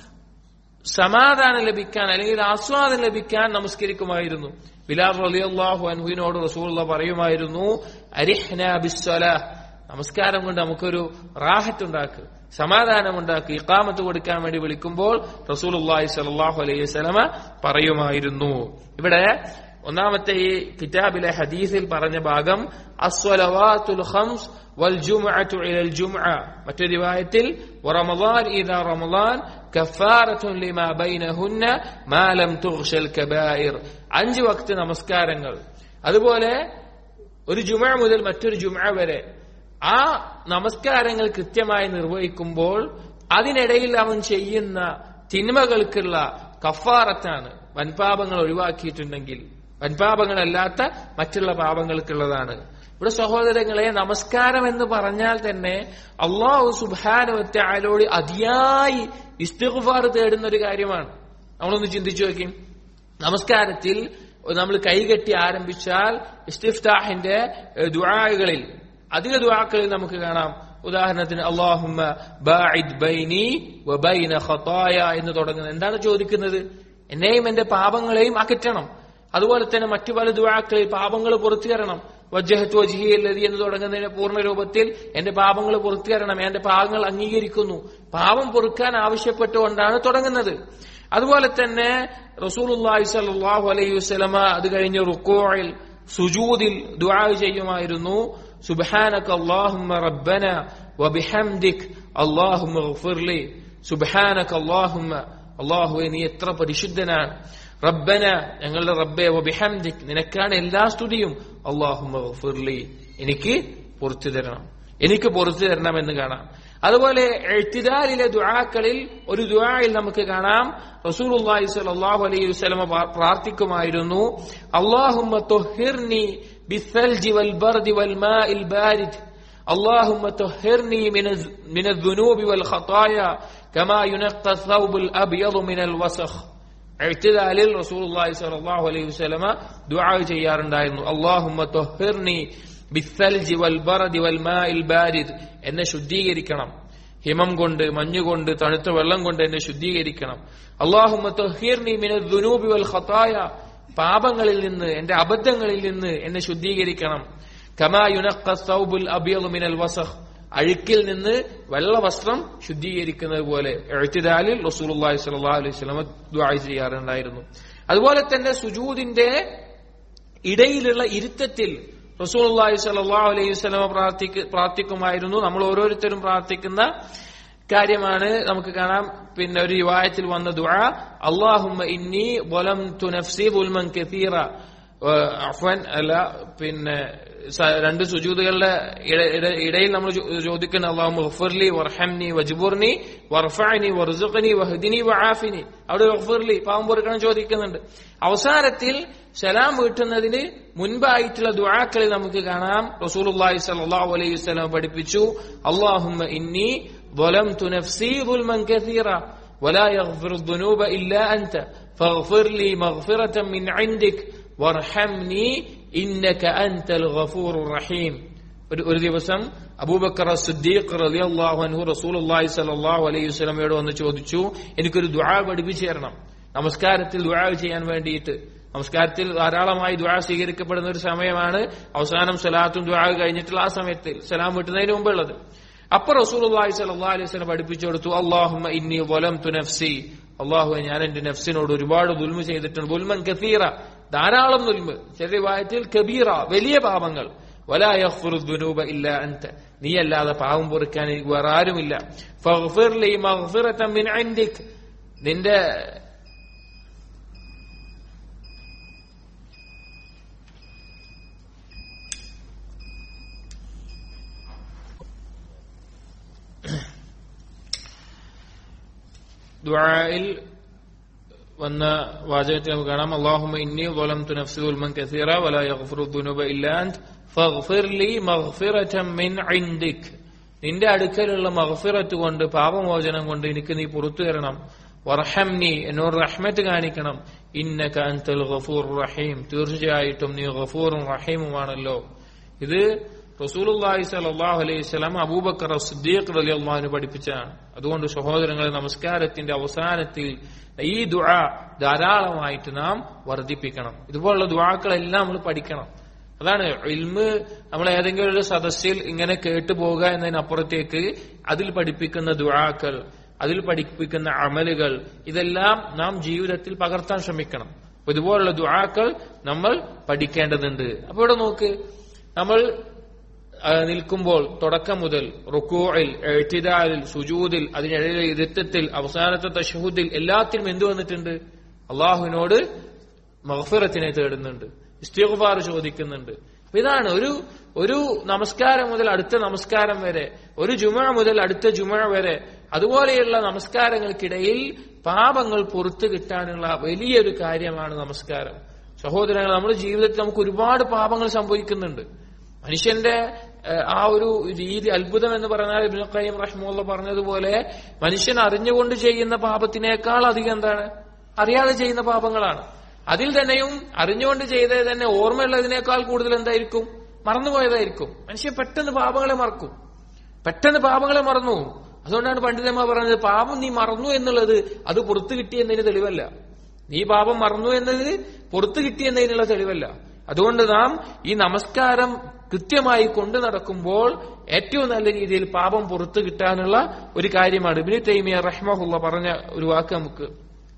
സമാധാനം ലഭിക്കാൻ അല്ലെങ്കിൽ ആസ്വാദനം ലഭിക്കാൻ നമസ്കരിക്കുമായിരുന്നു ബിലാൽ റളിയല്ലാഹു അൻഹുവിനോട് റസൂലുള്ള പറയുമായിരുന്നു അരിഹ്ന ബിസ്സലാഹ് നമസ്കാരം കൊണ്ട് നമുക്കൊരു റാഹത്ത് ഉണ്ടാക്ക് സമാധാനം ഉണ്ടാക്കി ഇക്കാമത്ത് കൊടുക്കാൻ വേണ്ടി വിളിക്കുമ്പോൾ റസൂലുള്ളാഹി സ്വല്ലല്ലാഹു അലൈഹി വസല്ലമ പറയുമായിരുന്നു ഇവിടെ ഒന്നാമത്തെ ഈ കിതാബിലെ ഹദീസിൽ പറഞ്ഞ ഭാഗം അസ്വലവാത്തുൽ ഖംസ് വൽ ജുമുഅത്തു ഇലൽ ജുമുഅ മറ്റൊരു റിവായത്തിൽ വറമളാൻ ഇദാ റമളാൻ കഫാറത്തുൻ ലിമാ ബൈനഹുന്ന മാ ലം തുഗ്ഷൽ കബായിർ അഞ്ച് വക്ത് നമസ്കാരങ്ങൾ അതുപോലെ ഒരു ജുമഅ മുതൽ മറ്റൊരു ജുമഅ വരെ ആ നമസ്കാരങ്ങൾ കൃത്യമായി നിർവഹിക്കുമ്പോൾ അതിനിടയിൽ അവൻ ചെയ്യുന്ന തിന്മകൾക്കുള്ള കഫാറത്താണ് വൻപാപങ്ങൾ ഒഴിവാക്കിയിട്ടുണ്ടെങ്കിൽ വൻപാപങ്ങളല്ലാത്ത മറ്റുള്ള പാപങ്ങൾക്കുള്ളതാണ് ഇവിടെ സഹോദരങ്ങളെ നമസ്കാരം എന്ന് പറഞ്ഞാൽ തന്നെ അള്ളാഹു സുബാനുവറ്റാലോട് അതിയായി ഇസ്തിഗ്ഫാർ തേടുന്ന ഒരു കാര്യമാണ് നമ്മളൊന്ന് ചിന്തിച്ചു നോക്കി നമസ്കാരത്തിൽ നമ്മൾ കൈകെട്ടി ആരംഭിച്ചാൽ ഇസ്തിഫ്താഹിന്റെ ദുആകളിൽ അധിക ദുആക്കളിൽ നമുക്ക് കാണാം ഉദാഹരണത്തിന് അള്ളാഹുമ്മ ബാഇദ് ബൈനി വബൈന ഖതായ എന്ന് തുടങ്ങുന്നത് എന്താണ് ചോദിക്കുന്നത് എന്നെയും എന്റെ പാപങ്ങളെയും അകറ്റണം അതുപോലെ തന്നെ മറ്റു പല ദുആക്കളിൽ പാപങ്ങൾ പുറത്തു തരണം വജ്ജഹത്ത് വജിഹിയല്ലതി എന്ന് തുടങ്ങുന്നതിന്റെ പൂർണ്ണ രൂപത്തിൽ എന്റെ പാപങ്ങൾ പുറത്തു തരണം എന്റെ പാപങ്ങൾ അംഗീകരിക്കുന്നു പാപം പൊറുക്കാൻ ആവശ്യപ്പെട്ടുകൊണ്ടാണ് തുടങ്ങുന്നത് അതുപോലെ തന്നെ റസൂലുള്ളാഹി സ്വല്ലല്ലാഹു അലൈഹി വസല്ലമ അത് കഴിഞ്ഞ് റുക്കോയിൽ സുജൂദിൽ ദുആ ചെയ്യുമായിരുന്നു സുബ്ഹാനക അല്ലാഹുമ്മ റബ്ബന വബിഹംദിക് അല്ലാഹുമ്മ ഗഫിർലി സുബ്ഹാനക അല്ലാഹുമ്മ അല്ലാഹുവേ നീ എത്ര പരിശുദ്ധനാണ് റബ്ബന ഞങ്ങളുടെ റബ്ബെ വബിഹംദിക് നിനക്കാണ് എല്ലാ സ്തുതിയും അല്ലാഹുമ്മ ഗഫിർലി എനിക്ക് പുറത്തു തരണം എനിക്ക് പുറത്തു തരണം എന്ന് കാണാം അതുപോലെ എഴുത്തിദാലിലെ ദുആക്കളിൽ ഒരു ദുആയിൽ നമുക്ക് കാണാം റസൂലുള്ളാഹി സ്വല്ലല്ലാഹു അലൈഹി വസല്ലമ പ്രാർത്ഥിക്കുമായിരുന്നു അല്ലാഹുമ്മ തുഹിർനി ബിസ്സൽജി വൽ ബർദി വൽ മാഇൽ ബാരിദ് اللهم طهرني من من الذنوب والخطايا كما ينقى الثوب الابيض من الوسخ എഴുത്തിദാലിൽ റസൂലുള്ളാഹി സ്വല്ലല്ലാഹു അലൈഹി വസല്ലമ ദുആ ചെയ്യാറുണ്ടായിരുന്നു അല്ലാഹുമ്മ തുഹിർനി ബിസ്സൽജി വൽ ബർദി വൽ മാഇൽ ബാരിദ് എന്നെ ശുദ്ധീകരിക്കണം ഹിമം കൊണ്ട് മഞ്ഞുകൊണ്ട് തണുത്ത വെള്ളം കൊണ്ട് എന്നെ ശുദ്ധീകരിക്കണം അള്ളാഹുമ്മ തൊഹീർനി മിന ദുനൂബി വൽ ഖതായ പാപങ്ങളിൽ നിന്ന് എന്റെ അബദ്ധങ്ങളിൽ നിന്ന് എന്നെ ശുദ്ധീകരിക്കണം കമാ യുനഖ സൗബുൽ അബിയദു മിനൽ വസഖ് അഴുക്കിൽ നിന്ന് വെള്ള വസ്ത്രം ശുദ്ധീകരിക്കുന്നത് പോലെ എഴുത്തിദാലിൽ റസൂലുള്ളാഹി സ്വല്ലല്ലാഹു അലൈഹി വസല്ലം ദുആ ചെയ്യാറുണ്ടായിരുന്നു അതുപോലെ തന്നെ സുജൂദിന്റെ ഇടയിലുള്ള ഇരുത്തത്തിൽ റസൂലുള്ളാഹി സ്വല്ലല്ലാഹു അലൈഹി വസല്ലം പ്രാർത്ഥിക്ക പ്രാർത്ഥിക്കുമായിരുന്നു നമ്മൾ ഓരോരുത്തരും പ്രാർത്ഥിക്കുന്ന കാര്യമാണ് നമുക്ക് കാണാം പിന്നെ ഒരു റിവായത്തിൽ വന്ന ദുആ അല്ലാഹുമ്മ ഇന്നി വലംതു നഫ്സി ദുൽമൻ കസീറ അഫ്വൻ അല്ല പിന്നെ രണ്ട് സുജൂദുകളുടെ ഇടയിൽ നമ്മൾ ചോദിക്കുന്ന അള്ളാഹു ഗഫർലി വർഹംനി വജ്ബുർനി വർഫഅനി വർസുഖനി വഹദിനി വആഫിനി അവിടെ ഗഫർലി പാവം പൊറുക്കണം ചോദിക്കുന്നുണ്ട് അവസാനത്തിൽ സലാം വീട്ടുന്നതിന് മുൻപായിട്ടുള്ള ദുആക്കളിൽ നമുക്ക് കാണാം റസൂലുള്ളാഹി സ്വല്ലല്ലാഹു അലൈഹി വസല്ലം പഠിപ്പിച്ചു അല്ലാഹുമ്മ ഇന്നി ظلمت نفسي ظلما كثيرا ولا يغفر الذنوب إلا أنت فاغفر لي مغفرة من عندك وارحمني إنك أنت الغفور الرحيم ഒരു ദിവസം അബൂബക്കർ സിദ്ദീഖ് റളിയല്ലാഹു അൻഹു റസൂലുള്ളാഹി സ്വല്ലല്ലാഹു അലൈഹി വസല്ലമയോട് വന്ന് ചോദിച്ചു എനിക്കൊരു ദുആ പഠിപ്പിച്ചു തരണം നമസ്കാരത്തിൽ ദുആ ചെയ്യാൻ വേണ്ടിയിട്ട് നമസ്കാരത്തിൽ ധാരാളമായി ദുആ സ്വീകരിക്കപ്പെടുന്ന ഒരു സമയമാണ് അവസാനം സലാത്തും ദുആ കഴിഞ്ഞിട്ടുള്ള ആ സമയത്തിൽ സലാം വിട്ടുന്നതിന് മുമ്പുള്ളത് അപ്പൊ റസൂലുള്ളാഹി സ്വല്ലല്ലാഹു അലൈഹി വസല്ലം പഠിപ്പിച്ചു കൊടുത്തു അല്ലാഹുമ്മ ഇന്നി വലംതു നഫ്സി അള്ളാഹു ഞാൻ എന്റെ നഫ്സിനോട് ഒരുപാട് ദുൽമ ചെയ്തിട്ടുണ്ട് ദുൽമൻ കസീറ ധാരാളം നുൽമ് ചില റിവായത്തിൽ കബീറ വലിയ പാപങ്ങൾ വലാ യഗ്ഫിറു ദുനൂബ ഇല്ല അൻത നീ അല്ലാതെ പാവം പൊറുക്കാൻ എനിക്ക് വേറെ ആരുമില്ല ഫഗ്ഫിർ ലി മഗ്ഫിറതൻ മിൻ ഇൻദിക് നിന്റെ ദുആയിൽ വന്ന വാചകത്തിൽ നമുക്ക് കാണാം അള്ളാഹുമ ഇന്നി വലംതു നഫ്സി ഉൽമൻ കസീറ വലാ യഗ്ഫിറു ദുനൂബ ഇല്ല അൻത ഫഗ്ഫിർ ലി മഗ്ഫിറതൻ മിൻ ഇൻദിക് നിന്റെ അടുക്കലുള്ള മഗ്ഫിറത്ത് കൊണ്ട് പാപമോചനം കൊണ്ട് എനിക്ക് നീ പുറത്തു തരണം വർഹംനി എന്നോട് റഹ്മത്ത് കാണിക്കണം ഇന്നക അൻതൽ ഗഫൂർ റഹീം തീർച്ചയായിട്ടും നീ ഗഫൂറും റഹീമുമാണല്ലോ ഇത് റസൂലുള്ളാഹി സ്വല്ലല്ലാഹു അലൈഹി വസല്ലം അബൂബക്കർ സിദ്ദീഖ് റളിയല്ലാഹു അൻഹു പഠിപ്പിച്ചതാണ് അതുകൊണ്ട് സഹോദരങ്ങളെ നമസ്കാരത്തിന്റെ അവസാനത്തിൽ ഈ ദുആ ധാരാളമായിട്ട് നാം വർദ്ധിപ്പിക്കണം ഇതുപോലുള്ള ദുആക്കളെല്ലാം നമ്മൾ പഠിക്കണം അതാണ് ഇൽമ് നമ്മൾ ഏതെങ്കിലും ഒരു സദസ്സിൽ ഇങ്ങനെ കേട്ടു പോകുക എന്നതിനപ്പുറത്തേക്ക് അതിൽ പഠിപ്പിക്കുന്ന ദുആക്കൾ അതിൽ പഠിപ്പിക്കുന്ന അമലുകൾ ഇതെല്ലാം നാം ജീവിതത്തിൽ പകർത്താൻ ശ്രമിക്കണം അപ്പൊ ഇതുപോലുള്ള ദുആക്കൾ നമ്മൾ പഠിക്കേണ്ടതുണ്ട് അപ്പൊ ഇവിടെ നോക്ക് നമ്മൾ ആ, നിൽക്കുമ്പോൾ തുടക്കം മുതൽ റുക്കൂയിൽ എഴുത്തിദാലിൽ സുജൂദിൽ അതിനിടയിലെ ഇരുത്തത്തിൽ അവസാനത്തെ തഷഹുദിൽ എല്ലാത്തിനും എന്തു വന്നിട്ടുണ്ട് അള്ളാഹുവിനോട് മഹഫിറത്തിനെ തേടുന്നുണ്ട് ഇസ്തിഗ്ഫാർ ചോദിക്കുന്നുണ്ട് അപ്പൊ ഇതാണ് ഒരു ഒരു നമസ്കാരം മുതൽ അടുത്ത നമസ്കാരം വരെ ഒരു ജുമ മുതൽ അടുത്ത ജുമ വരെ അതുപോലെയുള്ള നമസ്കാരങ്ങൾക്കിടയിൽ പാപങ്ങൾ പുറത്തു കിട്ടാനുള്ള വലിയൊരു കാര്യമാണ് നമസ്കാരം സഹോദരങ്ങൾ നമ്മുടെ ജീവിതത്തിൽ നമുക്ക് ഒരുപാട് പാപങ്ങൾ സംഭവിക്കുന്നുണ്ട് മനുഷ്യന്റെ ഏഹ്, ആ ഒരു രീതി അത്ഭുതം എന്ന് പറഞ്ഞാൽ ഇബ്നുൽ ഖയ്യിം റഹ്മുള്ള പറഞ്ഞതുപോലെ മനുഷ്യൻ അറിഞ്ഞുകൊണ്ട് ചെയ്യുന്ന പാപത്തിനേക്കാൾ അധികം എന്താണ് അറിയാതെ ചെയ്യുന്ന പാപങ്ങളാണ് അതിൽ തന്നെയും അറിഞ്ഞുകൊണ്ട് ചെയ്തത് തന്നെ ഓർമ്മയുള്ളതിനേക്കാൾ കൂടുതൽ എന്തായിരിക്കും മറന്നുപോയതായിരിക്കും മനുഷ്യൻ പെട്ടെന്ന് പാപങ്ങളെ മറക്കും പെട്ടെന്ന് പാപങ്ങളെ മറന്നു പോകും. അതുകൊണ്ടാണ് പണ്ഡിതന്മാർ പറഞ്ഞത് പാപം നീ മറന്നു എന്നുള്ളത് അത് പുറത്തു കിട്ടിയെന്നതിന് തെളിവല്ല നീ പാപം മറന്നു എന്നതിന് പുറത്തു കിട്ടിയെന്നതിനുള്ള തെളിവല്ല അതുകൊണ്ട് നാം ഈ നമസ്കാരം കൃത്യമായി കൊണ്ടു നടക്കുമ്പോൾ ഏറ്റവും നല്ല രീതിയിൽ പാപം പുറത്തു കിട്ടാനുള്ള ഒരു കാര്യമാണ് ഇബിന് തൈമിയ റഹ്മഹുള്ള പറഞ്ഞ ഒരു വാക്ക് നമുക്ക്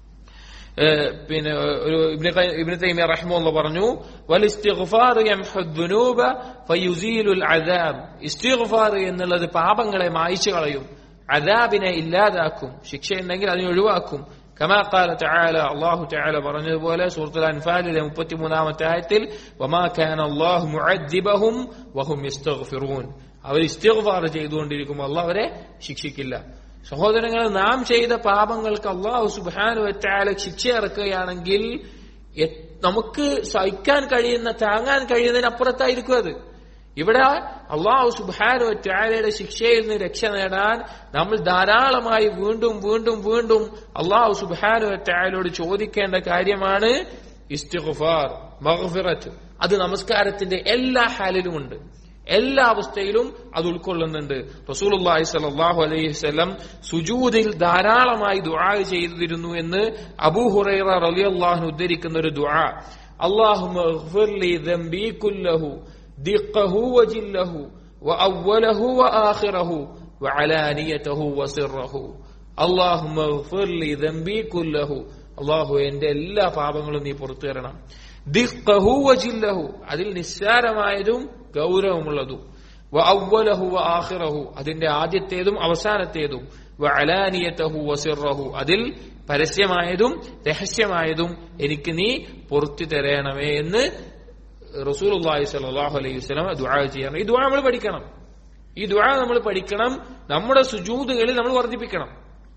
ഏഹ് പിന്നെ ഒരു ഇബ്നു ഖയ്യിം- ഇബ്നു തൈമിയ റഹ്മുള്ള പറഞ്ഞു വൽ ഇസ്തിഗ്ഫാർ യംഹു ദുനൂബ ഫയുസീലുൽ അദാബ് ഇസ്തിഗ്ഫാർ എന്നുള്ളത് പാപങ്ങളെ മായ്ച്ചു കളയും അദാബിനെ ഇല്ലാതാക്കും ശിക്ഷ ഉണ്ടെങ്കിൽ അതിനെ ഒഴിവാക്കും كما قال تعالى الله تعالى പറഞ്ഞതുപോലെ സൂറത്തുൽ അൻഫാലിലെ 33ാമത്തെ ആയത്തിൽ വമാ കാന അല്ലാഹു മുഅദ്ദിബഹും വഹും യസ്തഗ്ഫിറൂൻ അവർ ഇസ്തിഗ്ഫാർ ചെയ്തുകൊണ്ടിരിക്കുമ്പോൾ അള്ളാഹ് അവരെ ശിക്ഷിക്കില്ല സഹോദരങ്ങൾ നാം ചെയ്ത പാപങ്ങൾക്ക് അള്ളാഹു സുബാനു വറ്റാല ശിക്ഷ ഇറക്കുകയാണെങ്കിൽ എ- നമുക്ക് സഹിക്കാൻ കഴിയുന്ന താങ്ങാൻ കഴിയുന്നതിനപ്പുറത്തായിരിക്കും അത് ഇവിടെ അള്ളാഹു സുബാനു വറ്റാലയുടെ ശിക്ഷയിൽ നിന്ന് രക്ഷ നേടാൻ നമ്മൾ ധാരാളമായി വീണ്ടും വീണ്ടും വീണ്ടും അള്ളാഹു സുബാനു വറ്റാലയോട് ചോദിക്കേണ്ട കാര്യമാണ് ഇസ്തിഗ്ഫാർ മഗ്ഫിറത്ത് അത് നമസ്കാരത്തിന്റെ എല്ലാ ഹാലിലുമുണ്ട് എല്ലാ അവസ്ഥയിലും അത് ഉൾക്കൊള്ളുന്നുണ്ട് റസൂലുള്ളാഹി സ്വല്ലല്ലാഹു അലൈഹി വസല്ലം സുജൂദിൽ ധാരാളമായി ദുആ ചെയ്തിരുന്നു എന്ന് അബൂ ഹുറൈറ റളിയല്ലാഹു അൻഹു ഉദ്ധരിക്കുന്ന ഒരു ദുആ അല്ലാഹുമ്മ ഇഗ്ഫിർ ലി ദംബി കുല്ലഹു ദിഖഹു വജില്ലഹു വഅവ്വലഹു വആഖിറഹു വഅലാനിയതഹു വസിറഹു അല്ലാഹുമ്മ ഇഗ്ഫിർ ലി ദംബി കുല്ലഹു അല്ലാഹു എന്റെ എല്ലാ പാപങ്ങളും നീ പുറത്തു തരണം ദിഖഹു വജില്ലഹു അതിൽ നിസ്സാരമായതും ഗൗരവമുള്ളതും വ അവ്വലഹു വ ആഖിറഹു അതിന്റെ ആദ്യത്തേതും അവസാനത്തേതും വ അലാനിയതഹു വസിറഹു അതിൽ പരസ്യമായതും രഹസ്യമായതും എനിക്ക് നീ പുറത്തു തരണമേ എന്ന് റസൂലുള്ളാഹി സ്വല്ലല്ലാഹു അലൈഹി വസല്ലം ദുആ ചെയ്യണം ഈ ദുആ നമ്മൾ പഠിക്കണം ഈ ദുആ നമ്മൾ പഠിക്കണം നമ്മുടെ സുജൂദുകളിൽ നമ്മൾ വർദ്ധിപ്പിക്കണം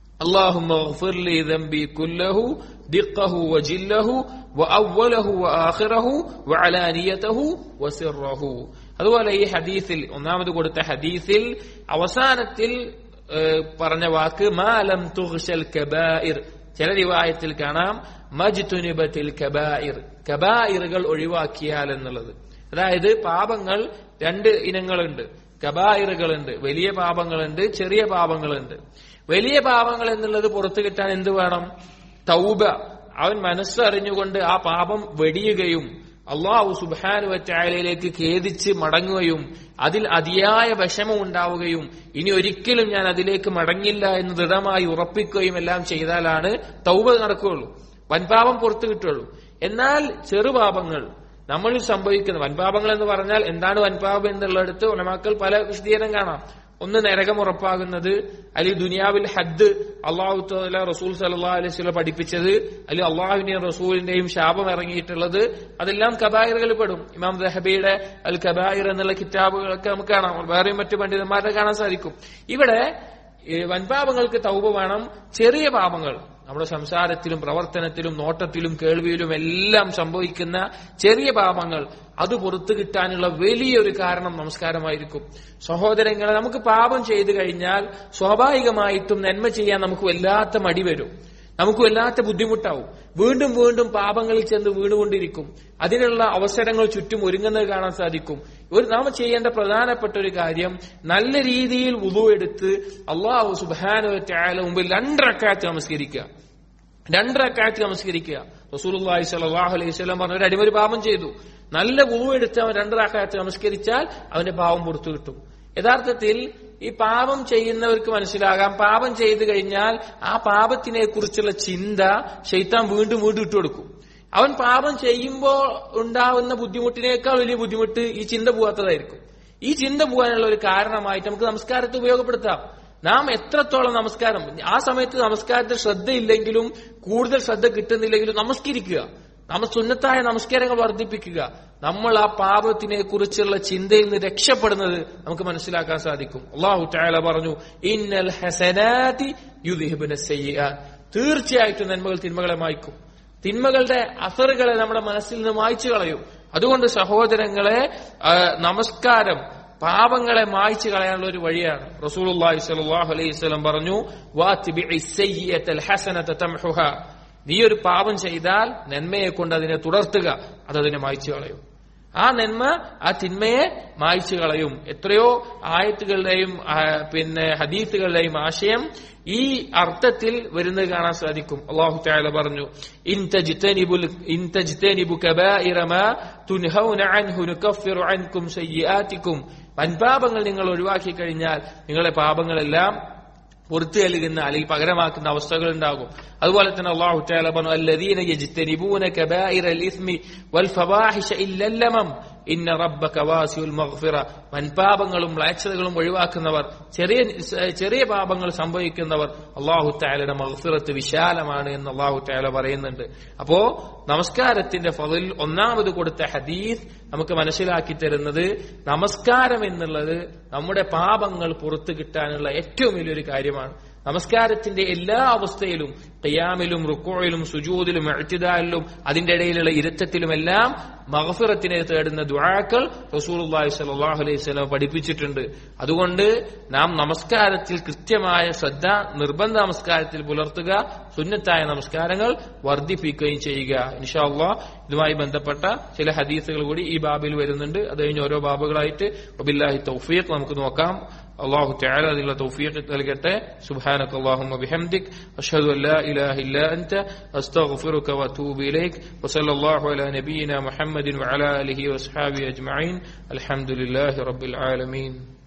اللهم اغفر لي ذنبي كله دقه وجله وأوله وآخره وعلانيته وسره അതുപോലെ ഈ ഹദീസിൽ ഒന്നാമത് കൊടുത്ത ഹദീസിൽ അവസാനത്തിൽ ഏഹ്, പറഞ്ഞ വാക്ക് മാലം തുഗ്ശൽ കബായിർ ചില റിവായത്തിൽ കാണാം മജ്തുനിബത്തിൽ കബായിർ കബായിറുകൾ ഒഴിവാക്കിയാൽ എന്നുള്ളത് അതായത് പാപങ്ങൾ രണ്ട് ഇനങ്ങളുണ്ട് കബായിറുകളുണ്ട് വലിയ പാപങ്ങളുണ്ട് ചെറിയ പാപങ്ങളുണ്ട് വലിയ പാപങ്ങൾ എന്നുള്ളത് പുറത്തു കിട്ടാൻ എന്ത് വേണം തൗബ അവൻ മനസ്സറിഞ്ഞുകൊണ്ട് ആ പാപം വെടിയുകയും അള്ളാഹു സുബാനുവറ്റായാലേക്ക് ഖേദിച്ച് മടങ്ങുകയും അതിൽ അതിയായ വിഷമം ഉണ്ടാവുകയും ഇനി ഒരിക്കലും ഞാൻ അതിലേക്ക് മടങ്ങില്ല എന്ന് ദൃഢമായി ഉറപ്പിക്കുകയും എല്ലാം ചെയ്താലാണ് തൗബ നടക്കുകയുള്ളൂ വൻപാപം പുറത്തു കിട്ടുള്ളൂ എന്നാൽ ചെറുപാപങ്ങൾ നമ്മളിൽ സംഭവിക്കുന്ന വൻപാപങ്ങൾ എന്ന് പറഞ്ഞാൽ എന്താണ് വൻപാപം എന്നുള്ളിടത്ത് ഉലമാക്കൾ പല വിശദീകരണം കാണാം ഒന്ന് നരകം ഉറപ്പാകുന്നത് അല്ലെങ്കിൽ ദുനിയാവിൽ ഹദ് അള്ളാഹു തആല റസൂൽ സല്ലല്ലാഹു അലൈഹി വസല്ലം പഠിപ്പിച്ചത് അല്ലെങ്കിൽ അള്ളാഹുവിന്റെയും റസൂലിന്റെയും ശാപം ഇറങ്ങിയിട്ടുള്ളത് അതെല്ലാം കബായറുകളിൽ പെടും ഇമാം ദഹബിയുടെ അൽ കബായിർ എന്നുള്ള കിതാബുകളൊക്കെ നമുക്ക് കാണാം വേറെയും മറ്റു പണ്ഡിതന്മാരെ കാണാൻ സാധിക്കും ഇവിടെ ഈ വൻപാപങ്ങൾക്ക് തൗബ വേണം ചെറിയ പാപങ്ങൾ നമ്മുടെ സംസാരത്തിലും പ്രവർത്തനത്തിലും നോട്ടത്തിലും കേൾവിയിലും എല്ലാം സംഭവിക്കുന്ന ചെറിയ പാപങ്ങൾ അത് പുറത്തു കിട്ടാനുള്ള വലിയൊരു കാരണം നമസ്കാരമായിരിക്കും സഹോദരങ്ങളെ നമുക്ക് പാപം ചെയ്തു കഴിഞ്ഞാൽ സ്വാഭാവികമായിട്ടും നന്മ ചെയ്യാൻ നമുക്ക് വല്ലാത്ത മടി വരും നമുക്ക് വല്ലാത്ത ബുദ്ധിമുട്ടാവും വീണ്ടും വീണ്ടും പാപങ്ങളിൽ ചെന്ന് വീണുകൊണ്ടിരിക്കും അതിനുള്ള അവസരങ്ങൾ ചുറ്റും ഒരുങ്ങുന്നത് കാണാൻ സാധിക്കും ഒരു നാം ചെയ്യേണ്ട പ്രധാനപ്പെട്ട ഒരു കാര്യം നല്ല രീതിയിൽ ഉതു എടുത്ത് അള്ളാഹു സുബാനുവറ്റായ മുമ്പിൽ രണ്ടരക്കാറ്റ് നമസ്കരിക്കുക രണ്ടരക്കാറ്റ് നമസ്കരിക്കുക റസൂലുള്ളാഹി സ്വല്ലല്ലാഹു അലൈഹി വസല്ലം പറഞ്ഞ ഒരു അടിമൊരു പാപം ചെയ്തു നല്ല ഉതു എടുത്ത് അവൻ രണ്ടരക്കാറ്റ് നമസ്കരിച്ചാൽ അവന്റെ പാപം പുറത്തു കിട്ടും യഥാർത്ഥത്തിൽ ഈ പാപം ചെയ്യുന്നവർക്ക് മനസ്സിലാകാം പാപം ചെയ്തു കഴിഞ്ഞാൽ ആ പാപത്തിനെ കുറിച്ചുള്ള ചിന്ത ഷെയ്ത്താൻ വീണ്ടും വീണ്ടും ഇട്ടുകൊടുക്കും അവൻ പാപം ചെയ്യുമ്പോൾ ഉണ്ടാവുന്ന ബുദ്ധിമുട്ടിനേക്കാൾ വലിയ ബുദ്ധിമുട്ട് ഈ ചിന്ത പോകാത്തതായിരിക്കും ഈ ചിന്ത പോകാനുള്ള ഒരു കാരണമായിട്ട് നമുക്ക് നമസ്കാരത്തെ ഉപയോഗപ്പെടുത്താം നാം എത്രത്തോളം നമസ്കാരം ആ സമയത്ത് നമസ്കാരത്തിൽ ശ്രദ്ധയില്ലെങ്കിലും കൂടുതൽ ശ്രദ്ധ കിട്ടുന്നില്ലെങ്കിലും നമസ്കരിക്കുക നമ്മ സുന്നത്തായ നമസ്കാരങ്ങൾ വർദ്ധിപ്പിക്കുക നമ്മൾ ആ പാപത്തിനെ കുറിച്ചുള്ള ചിന്തയിൽ നിന്ന് രക്ഷപ്പെടുന്നത് നമുക്ക് മനസ്സിലാക്കാൻ സാധിക്കും അള്ളാഹു ചായാല പറഞ്ഞു ഇന്നൽ ഹസനാതി യുദ്ഹിബിന തീർച്ചയായിട്ടും നന്മകൾ തിന്മകളെ മായ്ക്കും തിന്മകളുടെ അസറുകളെ നമ്മുടെ മനസ്സിൽ നിന്ന് മായ്ച്ചു കളയും അതുകൊണ്ട് സഹോദരങ്ങളെ ആ, നമസ്കാരം പാപങ്ങളെ മായ്ച്ചു കളയാനുള്ള ഒരു വഴിയാണ് റസൂലുള്ളാഹി സ്വല്ലല്ലാഹു അലൈഹി വസല്ലം പറഞ്ഞു വാത്തിബിഇ സയ്യിഅത്തൽ ഹസനത തംഹുഹ നീ ഒരു പാപം ചെയ്താൽ നന്മയെ കൊണ്ട് അതിനെ തുടർത്തുക അത് അതിനെ മായ്ച്ചു കളയും ആ നന്മ ആ തിന്മയെ മായ്ച്ചു കളയും എത്രയോ ആയത്തുകളുടെയും ആ, പിന്നെ ഹദീത്തുകളുടെയും ആശയം ഈ അർത്ഥത്തിൽ വരുന്നത് കാണാൻ സാധിക്കും അള്ളാഹു താല പറഞ്ഞു ഇൻ തജ്തനിബുൽ ഇൻ തജ്തനിബു കബായിറ മാ തുൻഹൗന അൻഹു നുകഫിറു അൻകും സയ്യിആതികും വൻപാപങ്ങൾ നിങ്ങൾ ഒഴിവാക്കി കഴിഞ്ഞാൽ നിങ്ങളുടെ പാപങ്ങളെല്ലാം പുറത്തു നൽകുന്ന അല്ലെങ്കിൽ പകരമാക്കുന്ന അവസ്ഥകൾ ഉണ്ടാകും അതുപോലെ തന്നെ അള്ളാഹു തആല പറഞ്ഞു അല്ലദീന യജ്തനിബൂന കബായിറൽ ഇസ്മി വൽ ഫവാഹിഷ ഇല്ലൽ ലമം ഇന്ന റബ്ബക വാസിഉൽ മഗ്ഫിറ വൻപാപങ്ങളും മ്ലേച്ഛതകളും ഒഴിവാക്കുന്നവർ ചെറിയ ചെറിയ പാപങ്ങൾ സംഭവിക്കുന്നവർ അള്ളാഹു തആലയുടെ മഗ്ഫിറത്ത് വിശാലമാണ് എന്ന് അള്ളാഹു തആല പറയുന്നുണ്ട് അപ്പോ നമസ്കാരത്തിന്റെ ഫതിൽ ഒന്നാമത് കൊടുത്ത ഹദീസ് നമുക്ക് മനസ്സിലാക്കി തരുന്നത് നമസ്കാരം എന്നുള്ളത് നമ്മുടെ പാപങ്ങൾ പുറത്തു കിട്ടാനുള്ള ഏറ്റവും വലിയൊരു കാര്യമാണ് നമസ്കാരത്തിന്റെ എല്ലാ അവസ്ഥയിലും ഖിയാമിലും റുക്കോയിലും സുജൂദിലും എഴുത്തിദാലിലും അതിന്റെ ഇടയിലുള്ള ഇരുത്തത്തിലുമെല്ലാം മഹഫിറത്തിനെ തേടുന്ന ദുആക്കൾ റസൂലുള്ളാഹി സ്വല്ലല്ലാഹു അലൈഹി വസല്ലം പഠിപ്പിച്ചിട്ടുണ്ട് അതുകൊണ്ട് നാം നമസ്കാരത്തിൽ കൃത്യമായ ശ്രദ്ധ നിർബന്ധ നമസ്കാരത്തിൽ പുലർത്തുക സുന്നത്തായ നമസ്കാരങ്ങൾ വർദ്ധിപ്പിക്കുകയും ചെയ്യുക ഇൻഷാ അള്ളാഹ് ഇതുമായി ബന്ധപ്പെട്ട ചില ഹദീസുകൾ കൂടി ഈ ബാബിൽ വരുന്നുണ്ട് അത് കഴിഞ്ഞ് ഓരോ ബാബുകളായിട്ട് വബില്ലാഹി തൗഫീഖ് നമുക്ക് നോക്കാം അള്ളാഹു تعالى അതിനുള്ള തൗഫീഖ് നൽകട്ടെ സുബ്ഹാനക اللهم بحمدك أشهد أن لا إله إلا أنت أستغفرك وأتوب إليك وصلى الله على نبينا محمد وعلى آله وأصحابه أجمعين الحمد لله رب العالمين